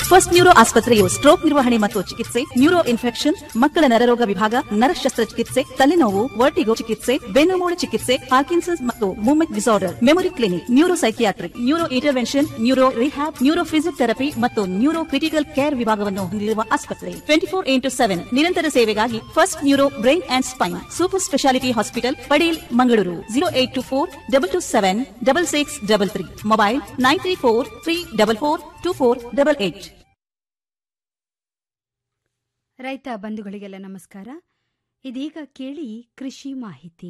First neuro ಆಸ್ಪತ್ರೆಯು stroke ನಿರ್ವಹಣೆ ಮತ್ತು ಚಿಕಿತ್ಸೆ ನ್ಯೂರೋ ಇನ್ಫೆಕ್ಷನ್ ಮಕ್ಕಳ ನರರೋಗ ವಿಭಾಗ ನರ ಶಸ್ತ್ರಚಿಕಿತ್ಸೆ ತಲೆನೋವು ವರ್ಟಿಗೋ ಚಿಕಿತ್ಸೆ ಬೆನ್ನುಮೂಳೆ ಚಿಕಿತ್ಸೆ ಪಾರ್ಕಿನ್ಸನ್ಸ್ ಮತ್ತು movement disorder memory clinic neuro psychiatric neuro intervention neuro rehab neuro physiotherapy ಮತ್ತು ನ್ಯೂರೋ ಕ್ರಿಟಿಕಲ್ ಕೇರ್ ವಿಭಾಗವನ್ನು ಹೊಂದಿರುವ ಆಸ್ಪತ್ರೆ ಟ್ವೆಂಟಿ ಫೋರ್ ಇಂಟು ಸೆವೆನ್ ನಿರಂತರ ಸೇವೆಗಾಗಿ first neuro brain and spine super speciality hospital Padil Mangaluru zero eight two four double two seven double six double three mobile nine three four three double four two four double eight ರೈತ ಬಂಧುಗಳಿಗೆಲ್ಲ ನಮಸ್ಕಾರ ಇದೀಗ ಕೇಳಿ ಕೃಷಿ ಮಾಹಿತಿ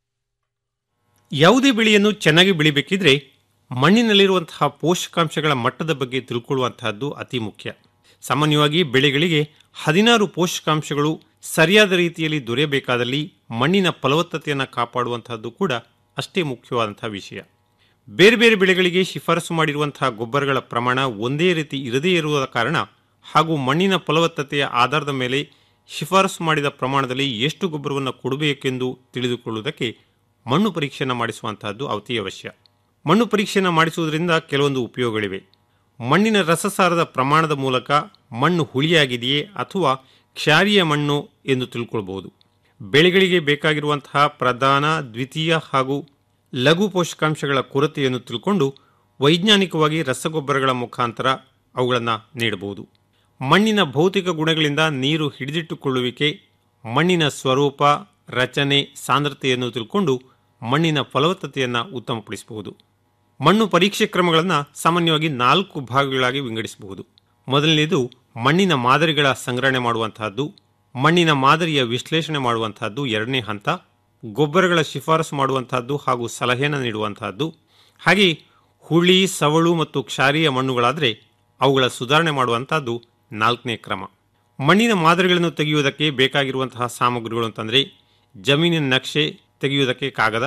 ಯಾವುದೇ ಬೆಳೆಯನ್ನು ಚೆನ್ನಾಗಿ ಬೆಳಿಬೇಕಿದ್ರೆ ಮಣ್ಣಿನಲ್ಲಿರುವಂತಹ ಪೋಷಕಾಂಶಗಳ ಮಟ್ಟದ ಬಗ್ಗೆ ತಿಳ್ಕೊಳ್ಳುವಂತಹದ್ದು ಅತಿ ಮುಖ್ಯ ಸಾಮಾನ್ಯವಾಗಿ ಬೆಳೆಗಳಿಗೆ ಹದಿನಾರು ಪೋಷಕಾಂಶಗಳು ಸರಿಯಾದ ರೀತಿಯಲ್ಲಿ ದೊರೆಯಬೇಕಾದಲ್ಲಿ ಮಣ್ಣಿನ ಫಲವತ್ತತೆಯನ್ನು ಕಾಪಾಡುವಂತಹದ್ದು ಕೂಡ ಅಷ್ಟೇ ಮುಖ್ಯವಾದಂತಹ ವಿಷಯ ಬೇರೆ ಬೇರೆ ಬೆಳೆಗಳಿಗೆ ಶಿಫಾರಸು ಮಾಡಿರುವಂತಹ ಗೊಬ್ಬರಗಳ ಪ್ರಮಾಣ ಒಂದೇ ರೀತಿ ಇರದೇ ಇರುವ ಕಾರಣ ಹಾಗೂ ಮಣ್ಣಿನ ಫಲವತ್ತತೆಯ ಆಧಾರದ ಮೇಲೆ ಶಿಫಾರಸು ಮಾಡಿದ ಪ್ರಮಾಣದಲ್ಲಿ ಎಷ್ಟು ಗೊಬ್ಬರವನ್ನು ಕೊಡಬೇಕೆಂದು ತಿಳಿದುಕೊಳ್ಳುವುದಕ್ಕೆ ಮಣ್ಣು ಪರೀಕ್ಷೆಯನ್ನು ಮಾಡಿಸುವಂತಹದ್ದು ಅತಿ ಅವಶ್ಯ ಮಣ್ಣು ಪರೀಕ್ಷೆಯನ್ನು ಮಾಡಿಸುವುದರಿಂದ ಕೆಲವೊಂದು ಉಪಯೋಗಗಳಿವೆ ಮಣ್ಣಿನ ರಸಸಾರದ ಪ್ರಮಾಣದ ಮೂಲಕ ಮಣ್ಣು ಹುಳಿಯಾಗಿದೆಯೇ ಅಥವಾ ಕ್ಷಾರೀಯ ಮಣ್ಣು ಎಂದು ತಿಳ್ಕೊಳ್ಬಹುದು ಬೆಳೆಗಳಿಗೆ ಬೇಕಾಗಿರುವಂತಹ ಪ್ರಧಾನ ದ್ವಿತೀಯ ಹಾಗೂ ಲಘು ಪೋಷಕಾಂಶಗಳ ಕೊರತೆಯನ್ನು ತಿಳ್ಕೊಂಡು ವೈಜ್ಞಾನಿಕವಾಗಿ ರಸಗೊಬ್ಬರಗಳ ಮುಖಾಂತರ ಅವುಗಳನ್ನು ನೀಡಬಹುದು ಮಣ್ಣಿನ ಭೌತಿಕ ಗುಣಗಳಿಂದ ನೀರು ಹಿಡಿದಿಟ್ಟುಕೊಳ್ಳುವಿಕೆ ಮಣ್ಣಿನ ಸ್ವರೂಪ ರಚನೆ ಸಾಂದ್ರತೆಯನ್ನು ತಿಳ್ಕೊಂಡು ಮಣ್ಣಿನ ಫಲವತ್ತತೆಯನ್ನು ಉತ್ತಮಪಡಿಸಬಹುದು ಮಣ್ಣು ಪರೀಕ್ಷೆ ಕ್ರಮಗಳನ್ನು ಸಾಮಾನ್ಯವಾಗಿ ನಾಲ್ಕು ಭಾಗಗಳಾಗಿ ವಿಂಗಡಿಸಬಹುದು ಮೊದಲನೇದು ಮಣ್ಣಿನ ಮಾದರಿಗಳ ಸಂಗ್ರಹಣೆ ಮಾಡುವಂತಹದ್ದು ಮಣ್ಣಿನ ಮಾದರಿಯ ವಿಶ್ಲೇಷಣೆ ಮಾಡುವಂತಹದ್ದು ಎರಡನೇ ಹಂತ ಗೊಬ್ಬರಗಳ ಶಿಫಾರಸು ಮಾಡುವಂತಹದ್ದು ಹಾಗೂ ಸಲಹೆಯನ್ನು ನೀಡುವಂತಹದ್ದು ಹಾಗೆ ಹುಳಿ ಸವಳು ಮತ್ತು ಕ್ಷಾರೀಯ ಮಣ್ಣುಗಳಾದರೆ ಅವುಗಳ ಸುಧಾರಣೆ ಮಾಡುವಂತಹದ್ದು ನಾಲ್ಕನೇ ಕ್ರಮ ಮಣ್ಣಿನ ಮಾದರಿಗಳನ್ನು ತೆಗೆಯುವುದಕ್ಕೆ ಬೇಕಾಗಿರುವಂತಹ ಸಾಮಗ್ರಿಗಳು ಅಂತಂದರೆ ಜಮೀನಿನ ನಕ್ಷೆ ತೆಗೆಯುವುದಕ್ಕೆ ಕಾಗದ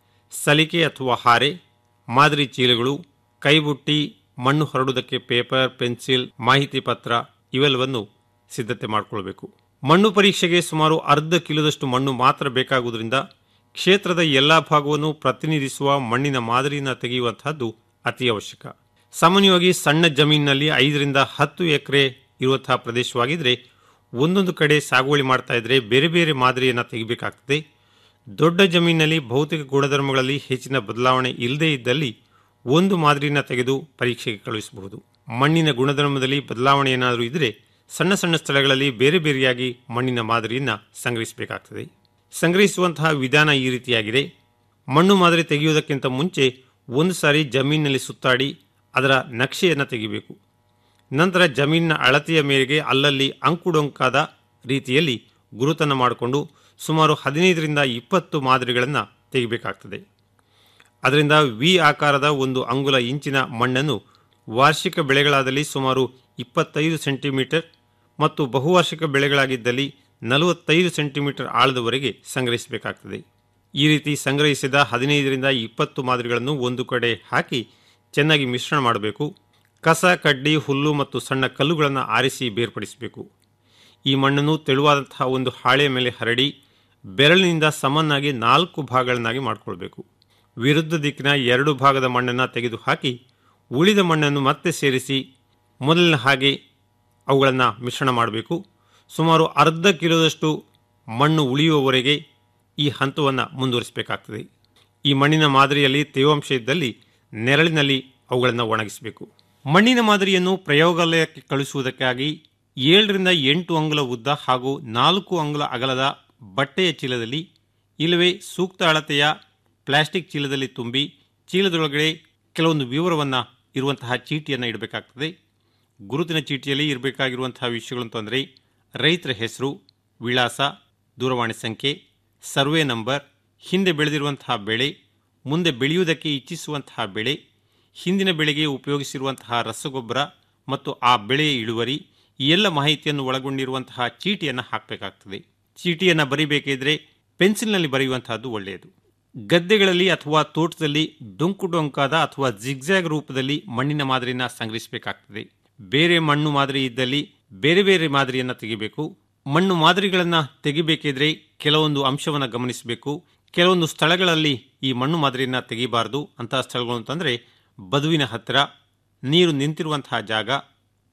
ಸಲಿಕೆ ಅಥವಾ ಹಾರೆ ಮಾದರಿ ಚೀಲಗಳು ಕೈಬುಟ್ಟಿ ಮಣ್ಣು ಹರಡುವುದಕ್ಕೆ ಪೇಪರ್ ಪೆನ್ಸಿಲ್ ಮಾಹಿತಿ ಪತ್ರ ಇವೆಲ್ಲವನ್ನು ಸಿದ್ಧತೆ ಮಾಡಿಕೊಳ್ಬೇಕು ಮಣ್ಣು ಪರೀಕ್ಷೆಗೆ ಸುಮಾರು ಅರ್ಧ ಕಿಲೋದಷ್ಟು ಮಣ್ಣು ಮಾತ್ರ ಬೇಕಾಗುವುದರಿಂದ ಕ್ಷೇತ್ರದ ಎಲ್ಲ ಭಾಗವನ್ನು ಪ್ರತಿನಿಧಿಸುವ ಮಣ್ಣಿನ ಮಾದರಿಯನ್ನು ತೆಗೆಯುವಂತಹದ್ದು ಅತಿ ಅವಶ್ಯಕ ಸಾಮಾನ್ಯವಾಗಿ ಸಣ್ಣ ಜಮೀನಿನಲ್ಲಿ ಐದರಿಂದ ಹತ್ತು ಎಕರೆ ಇರುವಂತಹ ಪ್ರದೇಶವಾಗಿದ್ದರೆ ಒಂದೊಂದು ಕಡೆ ಸಾಗುವಳಿ ಮಾಡ್ತಾ ಇದ್ರೆ ಬೇರೆ ಬೇರೆ ಮಾದರಿಯನ್ನು ತೆಗಿಬೇಕಾಗ್ತದೆ ದೊಡ್ಡ ಜಮೀನಿನಲ್ಲಿ ಭೌತಿಕ ಗುಣಧರ್ಮಗಳಲ್ಲಿ ಹೆಚ್ಚಿನ ಬದಲಾವಣೆ ಇಲ್ಲದೇ ಇದ್ದಲ್ಲಿ ಒಂದು ಮಾದರಿನ ತೆಗೆದು ಪರೀಕ್ಷೆಗೆ ಕಳುಹಿಸಬಹುದು ಮಣ್ಣಿನ ಗುಣಧರ್ಮದಲ್ಲಿ ಬದಲಾವಣೆ ಏನಾದರೂ ಇದ್ದರೆ ಸಣ್ಣ ಸಣ್ಣ ಸ್ಥಳಗಳಲ್ಲಿ ಬೇರೆ ಬೇರೆಯಾಗಿ ಮಣ್ಣಿನ ಮಾದರಿಯನ್ನು ಸಂಗ್ರಹಿಸಬೇಕಾಗ್ತದೆ ಸಂಗ್ರಹಿಸುವಂತಹ ವಿಧಾನ ಈ ರೀತಿಯಾಗಿದೆ ಮಣ್ಣು ಮಾದರಿ ತೆಗೆಯುವುದಕ್ಕಿಂತ ಮುಂಚೆ ಒಂದು ಸಾರಿ ಜಮೀನಿನಲ್ಲಿ ಸುತ್ತಾಡಿ ಅದರ ನಕ್ಷೆಯನ್ನು ತೆಗಿಬೇಕು ನಂತರ ಜಮೀನಿನ ಅಳತೆಯ ಮೇರೆಗೆ ಅಲ್ಲಲ್ಲಿ ಅಂಕುಡೊಂಕಾದ ರೀತಿಯಲ್ಲಿ ಗುರುತನ್ನು ಮಾಡಿಕೊಂಡು ಸುಮಾರು ಹದಿನೈದರಿಂದ ಇಪ್ಪತ್ತು ಮಾದರಿಗಳನ್ನು ತೆಗಿಬೇಕಾಗ್ತದೆ ಅದರಿಂದ ವಿ ಆಕಾರದ ಒಂದು ಅಂಗುಲ ಇಂಚಿನ ಮಣ್ಣನ್ನು ವಾರ್ಷಿಕ ಬೆಳೆಗಳಾದಲ್ಲಿ ಸುಮಾರು ಇಪ್ಪತ್ತೈದು ಸೆಂಟಿಮೀಟರ್ ಮತ್ತು ಬಹುವಾರ್ಷಿಕ ಬೆಳೆಗಳಾಗಿದ್ದಲ್ಲಿ ನಲವತ್ತೈದು ಸೆಂಟಿಮೀಟರ್ ಆಳದವರೆಗೆ ಸಂಗ್ರಹಿಸಬೇಕಾಗ್ತದೆ ಈ ರೀತಿ ಸಂಗ್ರಹಿಸಿದ ಹದಿನೈದರಿಂದ ಇಪ್ಪತ್ತು ಮಾದರಿಗಳನ್ನು ಒಂದು ಕಡೆ ಹಾಕಿ ಚೆನ್ನಾಗಿ ಮಿಶ್ರಣ ಮಾಡಬೇಕು ಕಸ ಕಡ್ಡಿ ಹುಲ್ಲು ಮತ್ತು ಸಣ್ಣ ಕಲ್ಲುಗಳನ್ನು ಆರಿಸಿ ಬೇರ್ಪಡಿಸಬೇಕು ಈ ಮಣ್ಣನ್ನು ತೆಳುವಾದಂತಹ ಒಂದು ಹಾಳೆಯ ಮೇಲೆ ಹರಡಿ ಬೆರಳಿನಿಂದ ಸಮನಾಗಿ ನಾಲ್ಕು ಭಾಗಗಳನ್ನಾಗಿ ಮಾಡಿಕೊಳ್ಬೇಕು ವಿರುದ್ಧ ದಿಕ್ಕಿನ ಎರಡು ಭಾಗದ ಮಣ್ಣನ್ನು ತೆಗೆದುಹಾಕಿ ಉಳಿದ ಮಣ್ಣನ್ನು ಮತ್ತೆ ಸೇರಿಸಿ ಮೊದಲಿನ ಹಾಗೆ ಅವುಗಳನ್ನು ಮಿಶ್ರಣ ಮಾಡಬೇಕು ಸುಮಾರು ಅರ್ಧ ಕಿಲೋದಷ್ಟು ಮಣ್ಣು ಉಳಿಯುವವರೆಗೆ ಈ ಹಂತವನ್ನು ಮುಂದುವರಿಸಬೇಕಾಗ್ತದೆ ಈ ಮಣ್ಣಿನ ಮಾದರಿಯಲ್ಲಿ ತೇವಾಂಶ ಇದ್ದಲ್ಲಿ ನೆರಳಿನಲ್ಲಿ ಅವುಗಳನ್ನು ಒಣಗಿಸಬೇಕು ಮಣ್ಣಿನ ಮಾದರಿಯನ್ನು ಪ್ರಯೋಗಾಲಯಕ್ಕೆ ಕಳುಹಿಸುವುದಕ್ಕಾಗಿ ಏಳರಿಂದ ಎಂಟು ಅಂಗುಲ ಉದ್ದ ಹಾಗೂ ನಾಲ್ಕು ಅಂಗುಲ ಅಗಲದ ಬಟ್ಟೆಯ ಚೀಲದಲ್ಲಿ ಇಲ್ಲವೇ ಸೂಕ್ತ ಅಳತೆಯ ಪ್ಲಾಸ್ಟಿಕ್ ಚೀಲದಲ್ಲಿ ತುಂಬಿ ಚೀಲದೊಳಗಡೆ ಕೆಲವೊಂದು ವಿವರವನ್ನು ಇರುವಂತಹ ಚೀಟಿಯನ್ನು ಇಡಬೇಕಾಗ್ತದೆ ಗುರುತಿನ ಚೀಟಿಯಲ್ಲಿ ಇರಬೇಕಾಗಿರುವಂತಹ ವಿಷಯಗಳು ಅಂತಂದರೆ ರೈತರ ಹೆಸರು ವಿಳಾಸ ದೂರವಾಣಿ ಸಂಖ್ಯೆ ಸರ್ವೆ ನಂಬರ್ ಹಿಂದೆ ಬೆಳೆದಿರುವಂತಹ ಬೆಳೆ ಮುಂದೆ ಬೆಳೆಯುವುದಕ್ಕೆ ಇಚ್ಛಿಸುವಂತಹ ಬೆಳೆ ಹಿಂದಿನ ಬೆಳೆಗೆ ಉಪಯೋಗಿಸಿರುವಂತಹ ರಸಗೊಬ್ಬರ ಮತ್ತು ಆ ಬೆಳೆಯ ಇಳುವರಿ ಈ ಎಲ್ಲ ಮಾಹಿತಿಯನ್ನು ಒಳಗೊಂಡಿರುವಂತಹ ಚೀಟಿಯನ್ನು ಹಾಕಬೇಕಾಗ್ತದೆ ಚೀಟಿಯನ್ನು ಬರೀಬೇಕಿದ್ರೆ ಪೆನ್ಸಿಲ್ನಲ್ಲಿ ಬರೆಯುವಂತಹದ್ದು ಒಳ್ಳೆಯದು ಗದ್ದೆಗಳಲ್ಲಿ ಅಥವಾ ತೋಟದಲ್ಲಿ ಡೊಂಕು ಡೊಂಕಾದ ಅಥವಾ ಜಿಗ್ಜಾಗ್ ರೂಪದಲ್ಲಿ ಮಣ್ಣಿನ ಮಾದರಿನ ಸಂಗ್ರಹಿಸಬೇಕಾಗ್ತದೆ ಬೇರೆ ಮಣ್ಣು ಮಾದರಿ ಇದ್ದಲ್ಲಿ ಬೇರೆ ಬೇರೆ ಮಾದರಿಯನ್ನು ತೆಗಿಬೇಕು ಮಣ್ಣು ಮಾದರಿಗಳನ್ನು ತೆಗಿಬೇಕಿದ್ರೆ ಕೆಲವೊಂದು ಅಂಶವನ್ನು ಗಮನಿಸಬೇಕು ಕೆಲವೊಂದು ಸ್ಥಳಗಳಲ್ಲಿ ಈ ಮಣ್ಣು ಮಾದರಿಯನ್ನು ತೆಗಿಬಾರದು ಅಂತಹ ಸ್ಥಳಗಳು ಅಂತಂದರೆ ಬದುವಿನ ಹತ್ತಿರ ನೀರು ನಿಂತಿರುವಂತಹ ಜಾಗ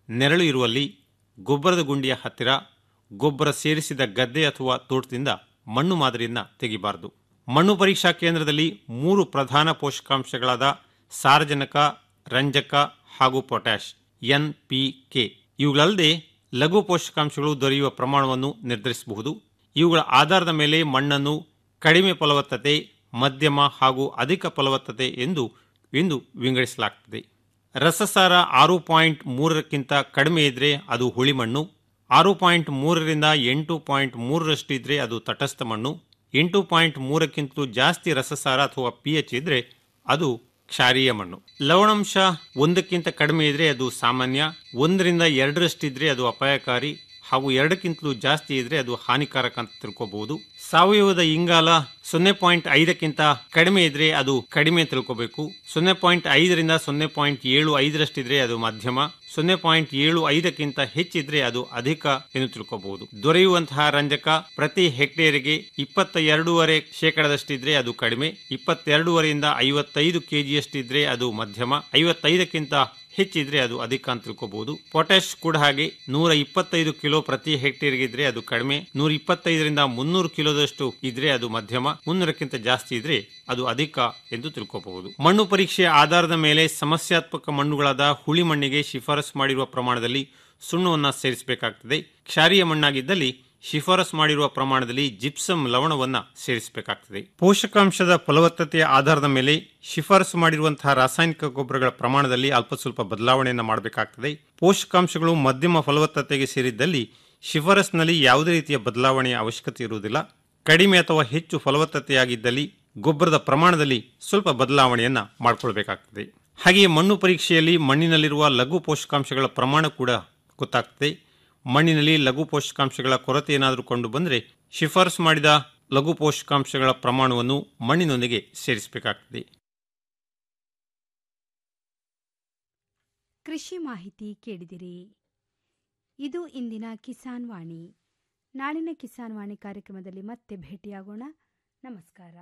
ನೆರಳು ಇರುವಲ್ಲಿ ಗೊಬ್ಬರದ ಗುಂಡಿಯ ಹತ್ತಿರ ಗೊಬ್ಬರ ಸೇರಿಸಿದ ಗದ್ದೆ ಅಥವಾ ತೋಟದಿಂದ ಮಣ್ಣು ಮಾದರಿಯನ್ನು ತೆಗಿಬಾರದು ಮಣ್ಣು ಪರೀಕ್ಷಾ ಕೇಂದ್ರದಲ್ಲಿ ಮೂರು ಪ್ರಧಾನ ಪೋಷಕಾಂಶಗಳಾದ ಸಾರಜನಕ ರಂಜಕ ಹಾಗೂ ಪೊಟ್ಯಾಷ್ ಎನ್ಪಿಕೆ ಇವುಗಳಲ್ಲದೆ ಲಘು ಪೋಷಕಾಂಶಗಳು ದೊರೆಯುವ ಪ್ರಮಾಣವನ್ನು ನಿರ್ಧರಿಸಬಹುದು ಇವುಗಳ ಆಧಾರದ ಮೇಲೆ ಮಣ್ಣನ್ನು ಕಡಿಮೆ ಫಲವತ್ತತೆ ಮಧ್ಯಮ ಹಾಗೂ ಅಧಿಕ ಫಲವತ್ತತೆ ಎಂದು ಎಂದು ವಿಂಗಡಿಸಲಾಗುತ್ತದೆ ರಸಸಾರ ಆರು ಪಾಯಿಂಟ್ ಮೂರಕ್ಕಿಂತ ಕಡಿಮೆ ಇದ್ರೆ ಅದು ಹುಳಿ ಮಣ್ಣು ಆರು ಪಾಯಿಂಟ್ ಮೂರರಿಂದ ಎಂಟು ಪಾಯಿಂಟ್ ಮೂರರಷ್ಟು ಇದ್ರೆ ಅದು ತಟಸ್ಥ ಮಣ್ಣು ಎಂಟು ಪಾಯಿಂಟ್ ಮೂರಕ್ಕಿಂತಲೂ ಜಾಸ್ತಿ ರಸಸಾರ ಅಥವಾ ಪಿ ಎಚ್ ಇದ್ರೆ ಅದು ಕ್ಷಾರೀಯ ಮಣ್ಣು ಲವಣಾಂಶ ಒಂದಕ್ಕಿಂತ ಕಡಿಮೆ ಇದ್ರೆ ಅದು ಸಾಮಾನ್ಯ ಒಂದರಿಂದ ಎರಡರಷ್ಟಿದ್ರೆ ಅದು ಅಪಾಯಕಾರಿ ಹಾಗೂ ಎರಡಕ್ಕಿಂತಲೂ ಜಾಸ್ತಿ ಇದ್ರೆ ಅದು ಹಾನಿಕಾರಕ ಅಂತ ತಿಳ್ಕೋಬಹುದು ಸಾವಯವದ ಇಂಗಾಲ ಸೊನ್ನೆ ಪಾಯಿಂಟ್ ಐದಕ್ಕಿಂತ ಕಡಿಮೆ ಇದ್ರೆ ಅದು ಕಡಿಮೆ ತಿಳ್ಕೋಬೇಕು ಸೊನ್ನೆ ಪಾಯಿಂಟ್ ಐದರಿಂದ ಸೊನ್ನೆ ಪಾಯಿಂಟ್ ಏಳು ಐದರಷ್ಟಿದ್ರೆ ಅದು ಮಧ್ಯಮ ಸೊನ್ನೆ ಪಾಯಿಂಟ್ ಏಳು ಐದಕ್ಕಿಂತ ಹೆಚ್ಚಿದ್ರೆ ಅದು ಅಧಿಕ ಎಂದು ತಿಳ್ಕೋಬಹುದು ದೊರೆಯುವಂತಹ ರಂಜಕ ಪ್ರತಿ ಹೆಕ್ಟೇರಿಗೆ ಇಪ್ಪತ್ತ ಎರಡೂವರೆ ಶೇಕಡದಷ್ಟಿದ್ರೆ ಅದು ಕಡಿಮೆ ಇಪ್ಪತ್ತೆರಡೂವರೆಯಿಂದ ಐವತ್ತೈದು ಕೆಜಿಯಷ್ಟಿದ್ರೆ ಅದು ಮಧ್ಯಮ ಐವತ್ತೈದಕ್ಕಿಂತ ಹೆಚ್ಚಿದ್ರೆ ಅದು ಅಧಿಕ ಅಂತ ತಿಳ್ಕೋಬಹುದು ಪೊಟ್ಯಾಶ್ ಕೂಡ ಹಾಗೆ ನೂರ ಇಪ್ಪತ್ತೈದು ಕಿಲೋ ಪ್ರತಿ ಹೆಕ್ಟೇರ್ಗೆ ಇದ್ರೆ ಅದು ಕಡಿಮೆ ನೂರ ಇಪ್ಪತ್ತೈದರಿಂದ ಮುನ್ನೂರು ಕಿಲೋದಷ್ಟು ಇದ್ರೆ ಅದು ಮಧ್ಯಮ ಮುನ್ನೂರಕ್ಕಿಂತ ಜಾಸ್ತಿ ಇದ್ರೆ ಅದು ಅಧಿಕ ಎಂದು ತಿಳ್ಕೋಬಹುದು ಮಣ್ಣು ಪರೀಕ್ಷೆಯ ಆಧಾರದ ಮೇಲೆ ಸಮಸ್ಯಾತ್ಮಕ ಮಣ್ಣುಗಳಾದ ಹುಳಿ ಮಣ್ಣಿಗೆ ಶಿಫಾರಸು ಮಾಡಿರುವ ಪ್ರಮಾಣದಲ್ಲಿ ಸುಣ್ಣವನ್ನು ಸೇರಿಸಬೇಕಾಗ್ತದೆ ಕ್ಷಾರೀಯ ಮಣ್ಣಾಗಿದ್ದಲ್ಲಿ ಶಿಫಾರಸು ಮಾಡಿರುವ ಪ್ರಮಾಣದಲ್ಲಿ ಜಿಪ್ಸಮ್ ಲವಣವನ್ನು ಸೇರಿಸಬೇಕಾಗ್ತದೆ ಪೋಷಕಾಂಶದ ಫಲವತ್ತತೆಯ ಆಧಾರದ ಮೇಲೆ ಶಿಫಾರಸು ಮಾಡಿರುವಂತಹ ರಾಸಾಯನಿಕ ಗೊಬ್ಬರಗಳ ಪ್ರಮಾಣದಲ್ಲಿ ಅಲ್ಪ ಸ್ವಲ್ಪ ಬದಲಾವಣೆಯನ್ನು ಮಾಡಬೇಕಾಗ್ತದೆ ಪೋಷಕಾಂಶಗಳು ಮಧ್ಯಮ ಫಲವತ್ತತೆಗೆ ಸೇರಿದ್ದಲ್ಲಿ ಶಿಫಾರಸ್ನಲ್ಲಿ ಯಾವುದೇ ರೀತಿಯ ಬದಲಾವಣೆಯ ಅವಶ್ಯಕತೆ ಇರುವುದಿಲ್ಲ ಕಡಿಮೆ ಅಥವಾ ಹೆಚ್ಚು ಫಲವತ್ತತೆಯಾಗಿದ್ದಲ್ಲಿ ಗೊಬ್ಬರದ ಪ್ರಮಾಣದಲ್ಲಿ ಸ್ವಲ್ಪ ಬದಲಾವಣೆಯನ್ನ ಮಾಡಿಕೊಳ್ಬೇಕಾಗ್ತದೆ ಹಾಗೆಯೇ ಮಣ್ಣು ಪರೀಕ್ಷೆಯಲ್ಲಿ ಮಣ್ಣಿನಲ್ಲಿರುವ ಲಘು ಪೋಷಕಾಂಶಗಳ ಪ್ರಮಾಣ ಕೂಡ ಗೊತ್ತಾಗ್ತದೆ ಮಣ್ಣಿನಲ್ಲಿ ಲಘು ಪೋಷಕಾಂಶಗಳ ಕೊರತೆ ಏನಾದರೂ ಕಂಡು ಬಂದರೆ ಶಿಫಾರಸು ಮಾಡಿದ ಲಘು ಪೋಷಕಾಂಶಗಳ ಪ್ರಮಾಣವನ್ನು ಮಣ್ಣಿನೊಂದಿಗೆ ಸೇರಿಸಬೇಕಾಗ್ತದೆ ಕೃಷಿ ಮಾಹಿತಿ ಕೇಳಿದಿರಿ ಇದು ಇಂದಿನ ಕಿಸಾನ್ ವಾಣಿ ನಾಳಿನ ಕಿಸಾನ್ ವಾಣಿ ಕಾರ್ಯಕ್ರಮದಲ್ಲಿ ಮತ್ತೆ ಭೇಟಿಯಾಗೋಣ ನಮಸ್ಕಾರ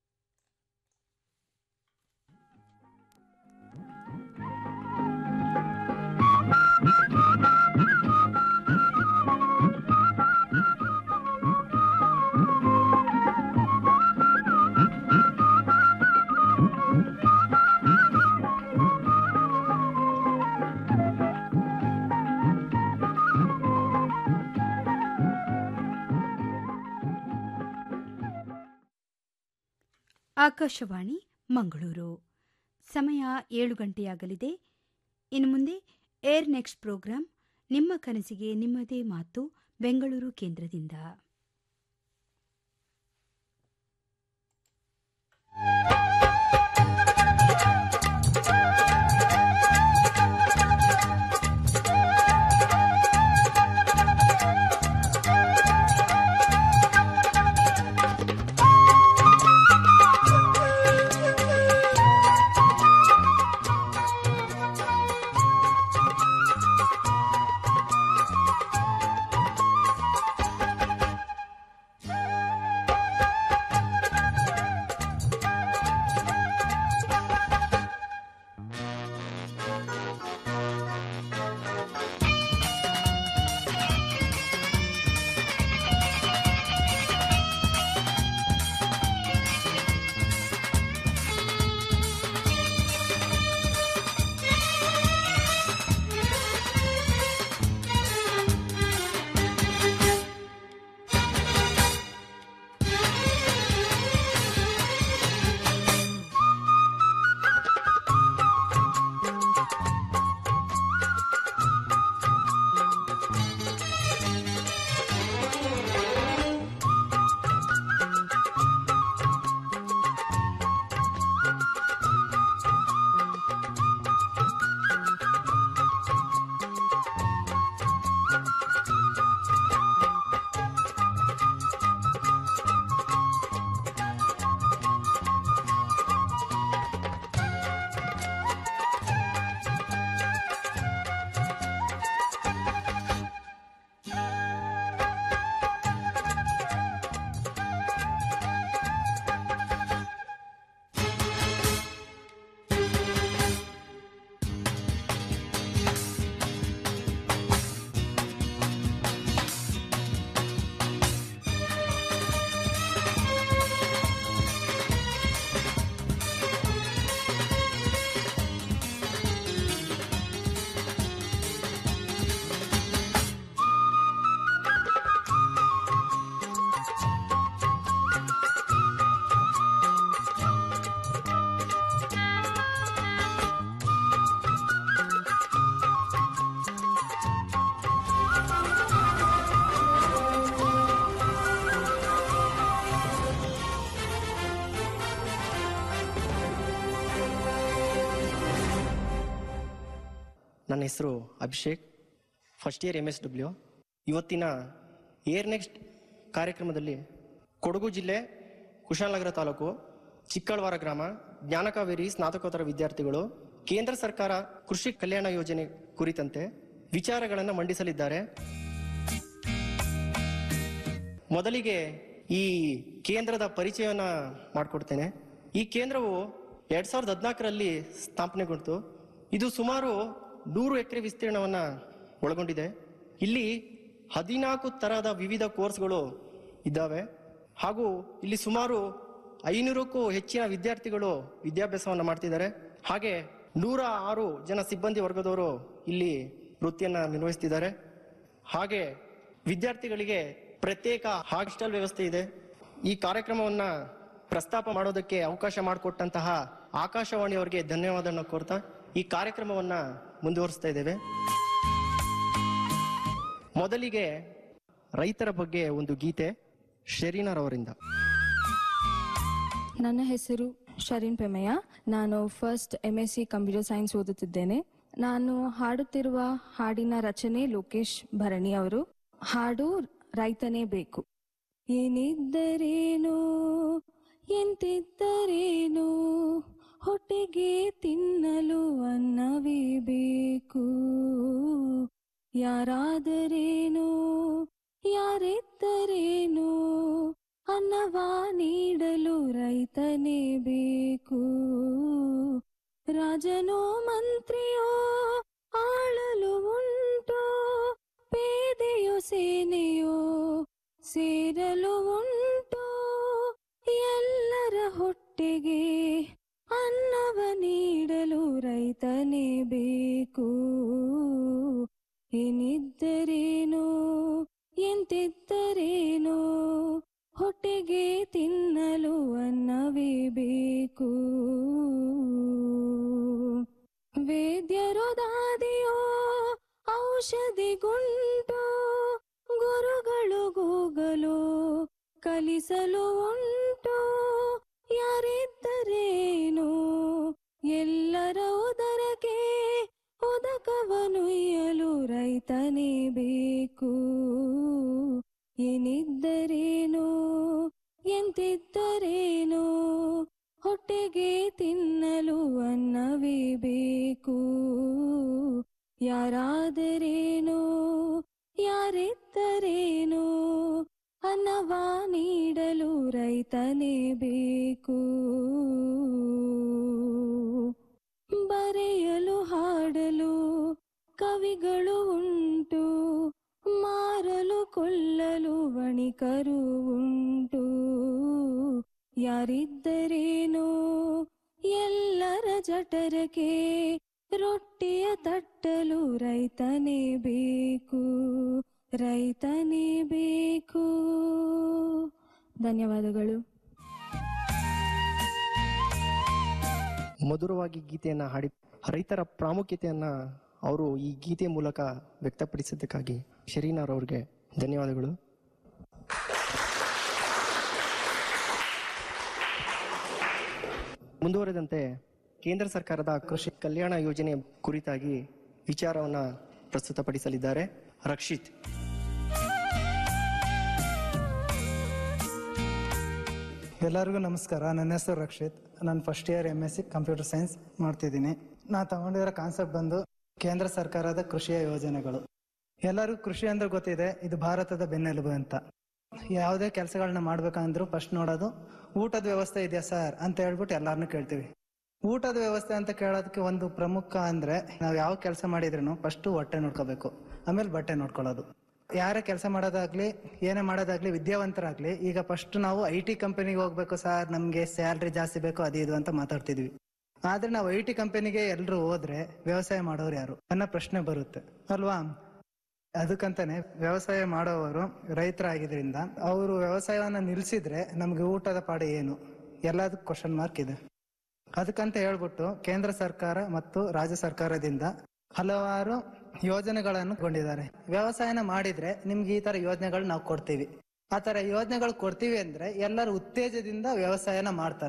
ಆಕಾಶವಾಣಿ ಮಂಗಳೂರು ಸಮಯ ಏಳು ಗಂಟೆಯಾಗಲಿದೆ ಇನ್ನು ಮುಂದೆ ಏರ್ ನೆಕ್ಸ್ಟ್ ಪ್ರೋಗ್ರಾಂ ನಿಮ್ಮ ಕನಸಿಗೆ ನಿಮ್ಮದೇ ಮಾತು ಬೆಂಗಳೂರು ಕೇಂದ್ರದಿಂದ ನನ್ನ ಹೆಸರು Abhishek first year M S W ಇವತ್ತಿನ ಏರ್ ನೆಕ್ಸ್ಟ್ ಕಾರ್ಯಕ್ರಮದಲ್ಲಿ ಕೊಡಗು ಜಿಲ್ಲೆ ಕುಶಾಲನಗರ ತಾಲೂಕು ಚಿಕ್ಕಳ್ವಾರ ಗ್ರಾಮ ಜ್ಞಾನಕಾವೇರಿ ಸ್ನಾತಕೋತ್ತರ ವಿದ್ಯಾರ್ಥಿಗಳು ಕೇಂದ್ರ ಸರ್ಕಾರ ಕೃಷಿ ಕಲ್ಯಾಣ ಯೋಜನೆ ಕುರಿತಂತೆ ವಿಚಾರಗಳನ್ನು ಮಂಡಿಸಲಿದ್ದಾರೆ ಮೊದಲಿಗೆ ಈ ಕೇಂದ್ರದ ಪರಿಚಯವನ್ನ ಮಾಡಿಕೊಡ್ತೇನೆ ಈ ಕೇಂದ್ರವು ಎರಡ್ ಸಾವಿರದ ಹದಿನಾಲ್ಕರಲ್ಲಿ ಸ್ಥಾಪನೆಗೊಂಡಿತು ಇದು ಸುಮಾರು ನೂರು ಎಕರೆ ವಿಸ್ತೀರ್ಣವನ್ನ ಒಳಗೊಂಡಿದೆ ಇಲ್ಲಿ ಹದಿನಾಲ್ಕು ತರಹದ ವಿವಿಧ ಕೋರ್ಸ್ಗಳು ಇದ್ದಾವೆ ಹಾಗೂ ಇಲ್ಲಿ ಸುಮಾರು ಐನೂರಕ್ಕೂ ಹೆಚ್ಚಿನ ವಿದ್ಯಾರ್ಥಿಗಳು ವಿದ್ಯಾಭ್ಯಾಸವನ್ನು ಮಾಡ್ತಿದ್ದಾರೆ ಹಾಗೆ ನೂರ ಆರು ಜನ ಸಿಬ್ಬಂದಿ ವರ್ಗದವರು ಇಲ್ಲಿ ವೃತ್ತಿಯನ್ನ ನಿರ್ವಹಿಸ್ತಿದ್ದಾರೆ ಹಾಗೆ ವಿದ್ಯಾರ್ಥಿಗಳಿಗೆ ಪ್ರತ್ಯೇಕ ಹಾಸ್ಟೆಲ್ ವ್ಯವಸ್ಥೆ ಇದೆ ಈ ಕಾರ್ಯಕ್ರಮವನ್ನ ಪ್ರಸ್ತಾಪ ಮಾಡೋದಕ್ಕೆ ಅವಕಾಶ ಮಾಡಿಕೊಟ್ಟಂತಹ ಆಕಾಶವಾಣಿಯವರಿಗೆ ಧನ್ಯವಾದವನ್ನು ಕೋರ್ತಾ ಈ ಕಾರ್ಯಕ್ರಮವನ್ನ ಮುಂದುವರಿಸ್ತಾ ಇದ್ದೇವೆ ಮೊದಲಿಗೆ ರೈತರ ಬಗ್ಗೆ ಒಂದು ಗೀತೆ ಶರೀನರ್ ಅವರಿಂದ ನನ್ನ ಹೆಸರು ಶರೀನ್ ಪೆಮಯ್ಯ ನಾನು first M S C computer science ಓದುತ್ತಿದ್ದೇನೆ ನಾನು ಹಾಡುತ್ತಿರುವ ಹಾಡಿನ ರಚನೆ ಲೋಕೇಶ್ ಭರಣಿ ಅವರು ಹಾಡು ರೈತನೇ ಬೇಕು ಏನಿದ್ದರೇನು ಎಂತಿದ್ದರೇನು ಹೊಟ್ಟೆಗೆ ತಿನ್ನಲು ಅನ್ನವೇ ಬೇಕು ಯಾರಾದರೇನು ಯಾರಿದ್ದರೇನು ಅನ್ನವ ನೀಡಲು ರೈತನೇ ಬೇಕು ರಾಜನೋ ಮಂತ್ರಿಯೋ ಆಳಲು ಉಂಟೋ ಪೇದೆಯೋ ಸೇನೆಯೋ ಸೇರಲು ಉಂಟೋ ಎಲ್ಲರ ಹೊಟ್ಟೆಗೆ ಅನ್ನವ ನೀಡಲು ರೈತನೇ ಬೇಕು ಏನಿದ್ದರೇನೋ ಎಂತಿದ್ದರೇನೋ ಹೊಟ್ಟೆಗೆ ತಿನ್ನಲು ಅನ್ನವೇ ಬೇಕು ವೇದ್ಯರೋ ದಾದಿಯೋ ಔಷಧಿ ಗುಂಟೋ ಗುರುಗಳು ಗೂಗಲು ಕಲಿಸಲು ಉಂಟು ಯಾರಿದ್ದರೇನು ಎಲ್ಲರ ಉದರಕ್ಕೆ ಉದಕವನುಯ್ಯಲು ರೈತನೇ ಬೇಕು ಏನಿದ್ದರೇನು ಎಂತಿದ್ದರೇನು ಹೊಟ್ಟೆಗೆ ತಿನ್ನಲು ಅನ್ನವೇ ಬೇಕು ಯಾರಾದರೇನು ಯಾರಿದ್ದರೇನು ಅನ್ನವ ನೀಡಲು ರೈತನೇ ಬೇಕು ಬರೆಯಲು ಹಾಡಲು ಕವಿಗಳು ಉಂಟು ಮಾರಲು ಕೊಳ್ಳಲು ವಣಿಕರು ಉಂಟು ಯಾರಿದ್ದರೇನೋ ಎಲ್ಲರ ಜಠರಕ್ಕೆ ರೊಟ್ಟಿಯ ತಟ್ಟಲು ರೈತನೇ ಬೇಕು ರೈತನೇ ಬೇಕು ಧನ್ಯವಾದಗಳು ಮಧುರವಾಗಿ ಗೀತೆಯನ್ನ ಹಾಡಿ ರೈತರ ಪ್ರಾಮುಖ್ಯತೆಯನ್ನ ಅವರು ಈ ಗೀತೆ ಮೂಲಕ ವ್ಯಕ್ತಪಡಿಸಿದ್ದಕ್ಕಾಗಿ ಶರೀನಾರ್ ಅವ್ರಿಗೆ ಧನ್ಯವಾದಗಳು ಮುಂದುವರೆದಂತೆ ಕೇಂದ್ರ ಸರ್ಕಾರದ ಕೃಷಿ ಕಲ್ಯಾಣ ಯೋಜನೆ ಕುರಿತಾಗಿ ವಿಚಾರವನ್ನ ಪ್ರಸ್ತುತಪಡಿಸಲಿದ್ದಾರೆ ರಕ್ಷಿತ್ ಎಲ್ಲರಿಗೂ ನಮಸ್ಕಾರ ನನ್ನ ಹೆಸರು ರಕ್ಷಿತ್ ನಾನು first year M S C computer science ಮಾಡ್ತಿದ್ದೀನಿ ನಾ ತಗೊಂಡಿರೋ ಕಾನ್ಸೆಪ್ಟ್ ಬಂದು ಕೇಂದ್ರ ಸರ್ಕಾರದ ಕೃಷಿಯ ಯೋಜನೆಗಳು ಎಲ್ಲರಿಗೂ ಕೃಷಿ ಅಂದ್ರೆ ಗೊತ್ತಿದೆ ಇದು ಭಾರತದ ಬೆನ್ನೆಲುಬು ಅಂತ ಯಾವುದೇ ಕೆಲಸಗಳನ್ನ ಮಾಡ್ಬೇಕಂದ್ರೂ ಫಸ್ಟ್ ನೋಡೋದು ಊಟದ ವ್ಯವಸ್ಥೆ ಇದೆಯಾ ಸರ್ ಅಂತ ಹೇಳ್ಬಿಟ್ಟು ಎಲ್ಲಾರನ್ನೂ ಕೇಳ್ತೀವಿ ಊಟದ ವ್ಯವಸ್ಥೆ ಅಂತ ಕೇಳೋದಕ್ಕೆ ಒಂದು ಪ್ರಮುಖ ಅಂದ್ರೆ ನಾವು ಯಾವ ಕೆಲಸ ಮಾಡಿದ್ರೂ ಫಸ್ಟ್ ಹೊಟ್ಟೆ ನೋಡ್ಕೋಬೇಕು ಆಮೇಲೆ ಬಟ್ಟೆ ನೋಡ್ಕೊಳ್ಳೋದು ಯಾರೇ ಕೆಲಸ ಮಾಡೋದಾಗ್ಲಿ ಏನೇ ಮಾಡೋದಾಗ್ಲಿ ವಿದ್ಯಾವಂತರಾಗ್ಲಿ ಈಗ ಫಸ್ಟ್ ನಾವು ಐ ಟಿ ಕಂಪನಿಗೆ ಹೋಗ್ಬೇಕು ಸರ್ ನಮ್ಗೆ ಸ್ಯಾಲ್ರಿ ಜಾಸ್ತಿ ಬೇಕು ಅದು ಇದು ಅಂತ ಮಾತಾಡ್ತಿದ್ವಿ ಆದ್ರೆ ನಾವು ಐ ಟಿ ಕಂಪನಿಗೆ ಎಲ್ರು ಹೋದ್ರೆ ವ್ಯವಸಾಯ ಮಾಡೋರು ಯಾರು ಅನ್ನೋ ಪ್ರಶ್ನೆ ಬರುತ್ತೆ ಅಲ್ವಾ ಅದಕ್ಕಂತಾನೆ ವ್ಯವಸಾಯ ಮಾಡೋವರು ರೈತರಾಗಿದ್ರಿಂದ ಅವರು ವ್ಯವಸಾಯವನ್ನ ನಿಲ್ಸಿದ್ರೆ ನಮ್ಗೆ ಊಟದ ಪಾಡು ಏನು ಎಲ್ಲದಕ್ಕೂ ಕ್ವಶನ್ ಮಾರ್ಕ್ ಇದೆ ಅದಕ್ಕಂತ ಹೇಳ್ಬಿಟ್ಟು ಕೇಂದ್ರ ಸರ್ಕಾರ ಮತ್ತು ರಾಜ್ಯ ಸರ್ಕಾರದಿಂದ ಹಲವಾರು ಯೋಜನೆಗಳನ್ನು ಕೊಂಡಿದ್ದಾರೆ ವ್ಯವಸಾಯನ ಮಾಡಿದ್ರೆ ನಿಮ್ಗೆ ಈ ತರ ಯೋಜನೆಗಳು ನಾವು ಕೊಡ್ತೀವಿ ಆ ತರ ಯೋಜನೆಗಳು ಕೊಡ್ತೀವಿ ಅಂದ್ರೆ ಎಲ್ಲರೂ ಉತ್ತೇಜದಿಂದ ವ್ಯವಸಾಯನ ಮಾಡ್ತಾರೆ